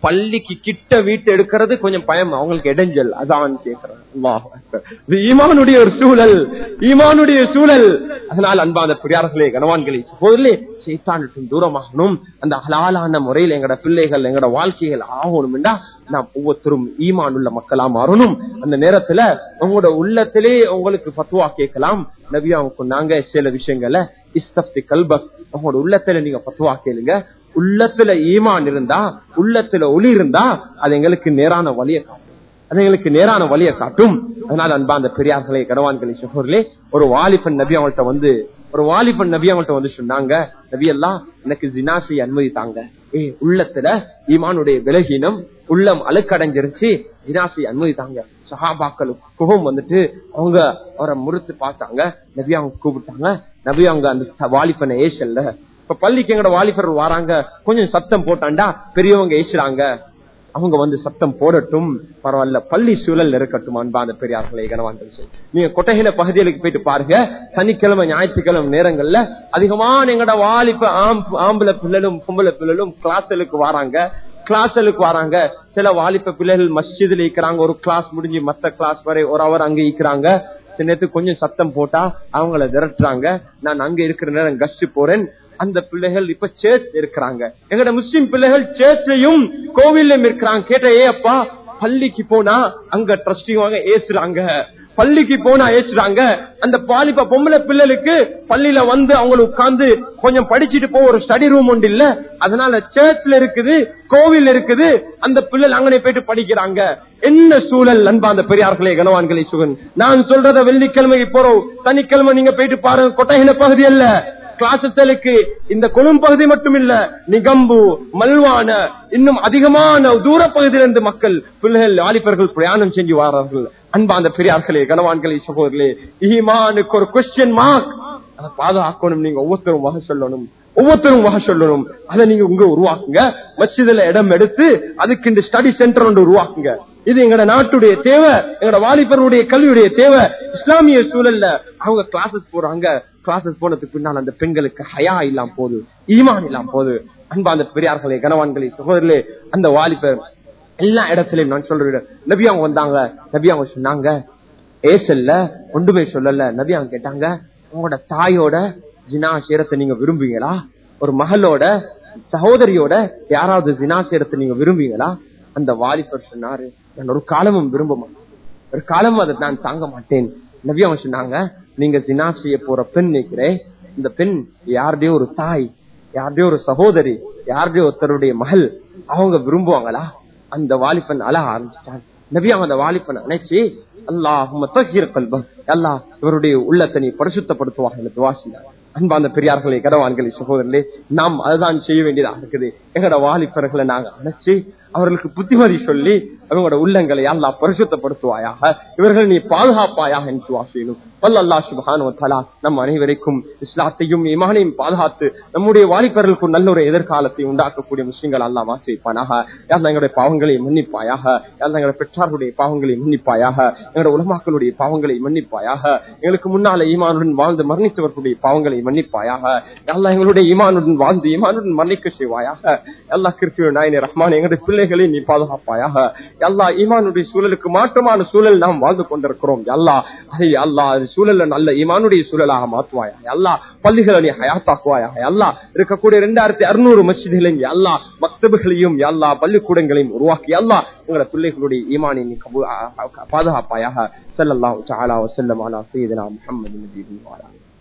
பள்ளிக்கு கிட்ட வீட்டு எடுக்கிறது கொஞ்சம் பயம் அவங்களுக்கு இடைஞ்சல் அதான் கேட்கிறேன் அல்லாஹ் அக்பர். இது ஈமானுடைய ஒரு சூழல் ஈமானுடைய சூழல் அதனால் அன்பான பிரியார்களே கனவான்களே சகோதரே சைத்தானுக்கும் தூரமாகணும் அந்த ஹலாலான முறையில் எங்கட பிள்ளைகள் எங்கட வாழ்க்கைகள் ஆகணும்டா நாம் ஒவ்வொருத்தரும் ஈமான் உள்ள மக்களா மாறணும் அந்த நேரத்துல உங்களோட உள்ளத்திலே உங்களுக்கு பத்துவா கேட்கலாம் நபியாவுக்கு நாங்க சில விஷயங்களை இஸ்தப்தி கல்பக் உங்களோட உள்ளத்துல நீங்க பத்துவா கேளுங்க உள்ளத்துல ஈமான் இருந்தா உள்ளத்துல ஒளி இருந்தா அது எங்களுக்கு நேரான வழியை காட்டும் அது எங்களுக்கு நேரான வழியை காட்டும் அதனால அன்பா அந்த பெரியார்களே கனவான்களே சகோதரே ஒரு வாலிபன் நபி அவங்கள்ட்ட வந்து ஒரு வாலிபன் நபி அவங்கள்ட்ட வந்து சொன்னாங்க நபி எல்லாம் எனக்கு ஜினாசை அனுமதி தாங்க ஏ உள்ளத்துல ஈமானுடைய விலகினம் உள்ளம் அழுக்கடைஞ்சிருச்சு ஜினாசை அனுமதி தாங்க சஹாபாக்கள் குகம் வந்துட்டு அவங்க அவரை முறிச்சு பார்த்தாங்க நபி அவங்க கூப்பிட்டாங்க நபி அவங்க அந்த வாலிபனை ஏசல்ல இப்ப பள்ளிக்கு எங்கட வாலிபர் வராங்க கொஞ்சம் சத்தம் போட்டாண்டா பெரியவங்க ஏசுறாங்க அவங்க வந்து சத்தம் போடட்டும் பரவாயில்ல பள்ளி சூழல் இருக்கட்டும் அன்பா அந்த பெரியார்களே கனவான்கள் சொல்லி. நீங்க கொட்டகையில பகுதிகளுக்கு போயிட்டு பாருங்க சனிக்கிழமை ஞாயிற்றுக்கிழமை நேரங்கள்ல அதிகமான எங்கட வாலிப ஆம்- ஆம்பளை பிள்ளைகளும் பொம்பளை பிள்ளைகளும் கிளாஸ்களுக்கு வராங்க கிளாஸ்களுக்கு வராங்க சில வாலிப பிள்ளைகள் மஸ்ஜிதுல இருக்கிறாங்க ஒரு கிளாஸ் முடிஞ்சு மத்த கிளாஸ் வரை ஒரு அவர் அங்க இருக்கிறாங்க சில நேரத்துக்கு கொஞ்சம் சத்தம் போட்டா அவங்கள விரட்டுறாங்க நான் அங்க இருக்கிற நேரம் கஷ்டு போறேன் அந்த பிள்ளைகள் இப்ப சேர்ச் இருக்கிறாங்க எங்கட முஸ்லிம் பிள்ளைகள் சேர்ச்லயும் கோவில்லையும் இருக்கிறாங்க கேட்ட ஏ அப்பா பள்ளிக்கு போனா அங்க ட்ரஸ்டி வாங்க ஏசுறாங்க பள்ளிக்கு போனா ஏசுறாங்க அந்த பாலிப்ப பொம்பளை பிள்ளைகளுக்கு பள்ளியில வந்து அவங்க உட்கார்ந்து கொஞ்சம் படிச்சுட்டு போ ஒரு ஸ்டடி ரூம் ஒன்று இல்ல அதனால சேர்ச்ல இருக்குது கோவில் இருக்குது அந்த பிள்ளைகள் அங்கனே போயிட்டு படிக்கிறாங்க என்ன சூழல் அன்பா அந்த பெரியார்களே கனவான்களே சுகன் நான் சொல்றத வெள்ளிக்கிழமைக்கு போறோம் சனிக்கிழமை நீங்க போயிட்டு பாருங்க கொட்டகின பகுதி அல்ல கிளாசலுக்கு இந்த கொழும் பகுதி மட்டும் இல்ல நிகம்பு மல்வான இன்னும் அதிகமான தூர பகுதியிலிருந்து மக்கள் பிள்ளைகள் வாலிபர்கள் பிரயாணம் செஞ்சு வரார்கள் அன்பா அந்த பெரியார்களே கனவான்களே சகோதரர்களே ஈமானுக்கு ஒரு கொஸ்டின் மார்க் அதை பாதுகாக்கணும் நீங்க ஒவ்வொருத்தரும் வகை சொல்லணும் ஒவ்வொருத்தரும் வகை சொல்லணும் அதை நீங்க உங்க உருவாக்குங்க மசிதில இடம் எடுத்து அதுக்கு இந்த ஸ்டடி சென்டர் ஒன்று உருவாக்குங்க இது எங்கட நாட்டுடைய தேவை எங்கட வாலிபருடைய கல்வியுடைய தேவை இஸ்லாமிய சூழல்ல அவங்க கிளாஸஸ் போறாங்க கிளாஸஸ் போனதுக்கு பின்னால் அந்த பெண்களுக்கு ஹயா இல்லாம போகுது ஈமான் இல்லாம போகுது அன்பா அந்த பெரியார்களே கனவான்களே சகோதரர்களே அந்த வாலிபர் எல்லா இடத்துலயும் நான் சொல்றேன் நபி அவங்க வந்தாங்க நபி அவங்க சொன்னாங்க ஏசல்ல ஒன்றுமே சொல்லல நபி அவங்க கேட்டாங்க உங்களோட தாயோட ஜினா சேரத்தை நீங்க விரும்புவீங்களா ஒரு மகளோட சகோதரியோட யாராவது ஜினா சேரத்தை நீங்க விரும்புவீங்களா அந்த வாலிபர் சொன்னாரு நான் ஒரு காலமும் விரும்ப மாட்டேன் ஒரு காலமும் அதை நான் தாங்க மாட்டேன் நபி அவங்க சொன்னாங்க நீங்க ஜினா செய்ய போற பெண் நினைக்கிறேன் இந்த பெண் யாருடைய ஒரு தாய் யாருடைய ஒரு சகோதரி யாருடைய ஒருத்தருடைய மகள் அவங்க விரும்புவாங்களா அந்த வாலிபன் அழ ஆரம்பிச்சிட்டான் நபி அவங்க அந்த வாலிபன் அணைச்சு அல்லாஹ் அல்லாஹ் இவருடைய உள்ளத்தை நீ பரிசுத்தப்படுத்துவாங்க என்று துவா செஞ்சாங்க. அன்பார்ந்த பெரியார்களே கடவான்களே சகோதரர்களே நாம் அதுதான் செய்ய வேண்டியதாக இருக்குது எங்களோட வாலிபர்களை நாங்க அணைச்சு அவர்களுக்கு புத்திமதி சொல்லி அவங்களோட உள்ளங்களை அல்லா பரிசுத்தப்படுத்துவாயாக இவர்கள் நீ பாதுகாப்பாயாக என்று துவா செய்யணும் வல்லல்லா சுபஹானு தலா நம் அனைவருக்கும் இஸ்லாத்தையும் இமானையும் பாதுகாத்து நம்முடைய வாலிபர்களுக்கு நல்ல ஒரு எதிர்காலத்தை உண்டாக்கக்கூடிய முஸ்லிம்கள் அல்லா மாற்றி வைப்பானாக யார் எங்களுடைய பாவங்களை மன்னிப்பாயாக யார் எங்களுடைய பெற்றார்களுடைய பாவங்களை மன்னிப்பாயாக எங்களுடைய உலமாக்களுடைய பாவங்களை மன்னிப்பாயாக எங்களுக்கு முன்னால ஈமானுடன் வாழ்ந்து மரணித்தவர்களுடைய பாவங்களை மன்னிப்பாயாக எல்லா எங்களுடைய ஈமானுடன் வாழ்ந்து ஈமானுடன் மன்னிக்க செய்வாயாக எல்லா கிருஷ்ண நாயனே ரஹ்மான் எங்களுடைய பிள்ளைகளை நீ பாதுகாப்பாயாக எல்லா ஈமானுடைய சூழலுக்கு மாற்றமான சூழல் நாம் வாழ்ந்து கொண்டிருக்கிறோம் எல்லா அதை அல்லா அது சூழல்ல நல்ல ஈமானுடைய சூழலாக மாற்றுவாயா எல்லா பள்ளிகளை நீ ஹயாத்தாக்குவாயா எல்லா இருக்கக்கூடிய ரெண்டாயிரத்தி அறுநூறு மசிதிகளையும் எல்லா மக்தபுகளையும் எல்லா பள்ளிக்கூடங்களையும் உருவாக்கி எல்லா எங்களை பிள்ளைகளுடைய ஈமானை நீ கபூ- பாதுகாப்பாயாக செல்லல்லாம் சாலா வசல்லம் அலா சையதுனா முஹம்மது நபியின் வாலா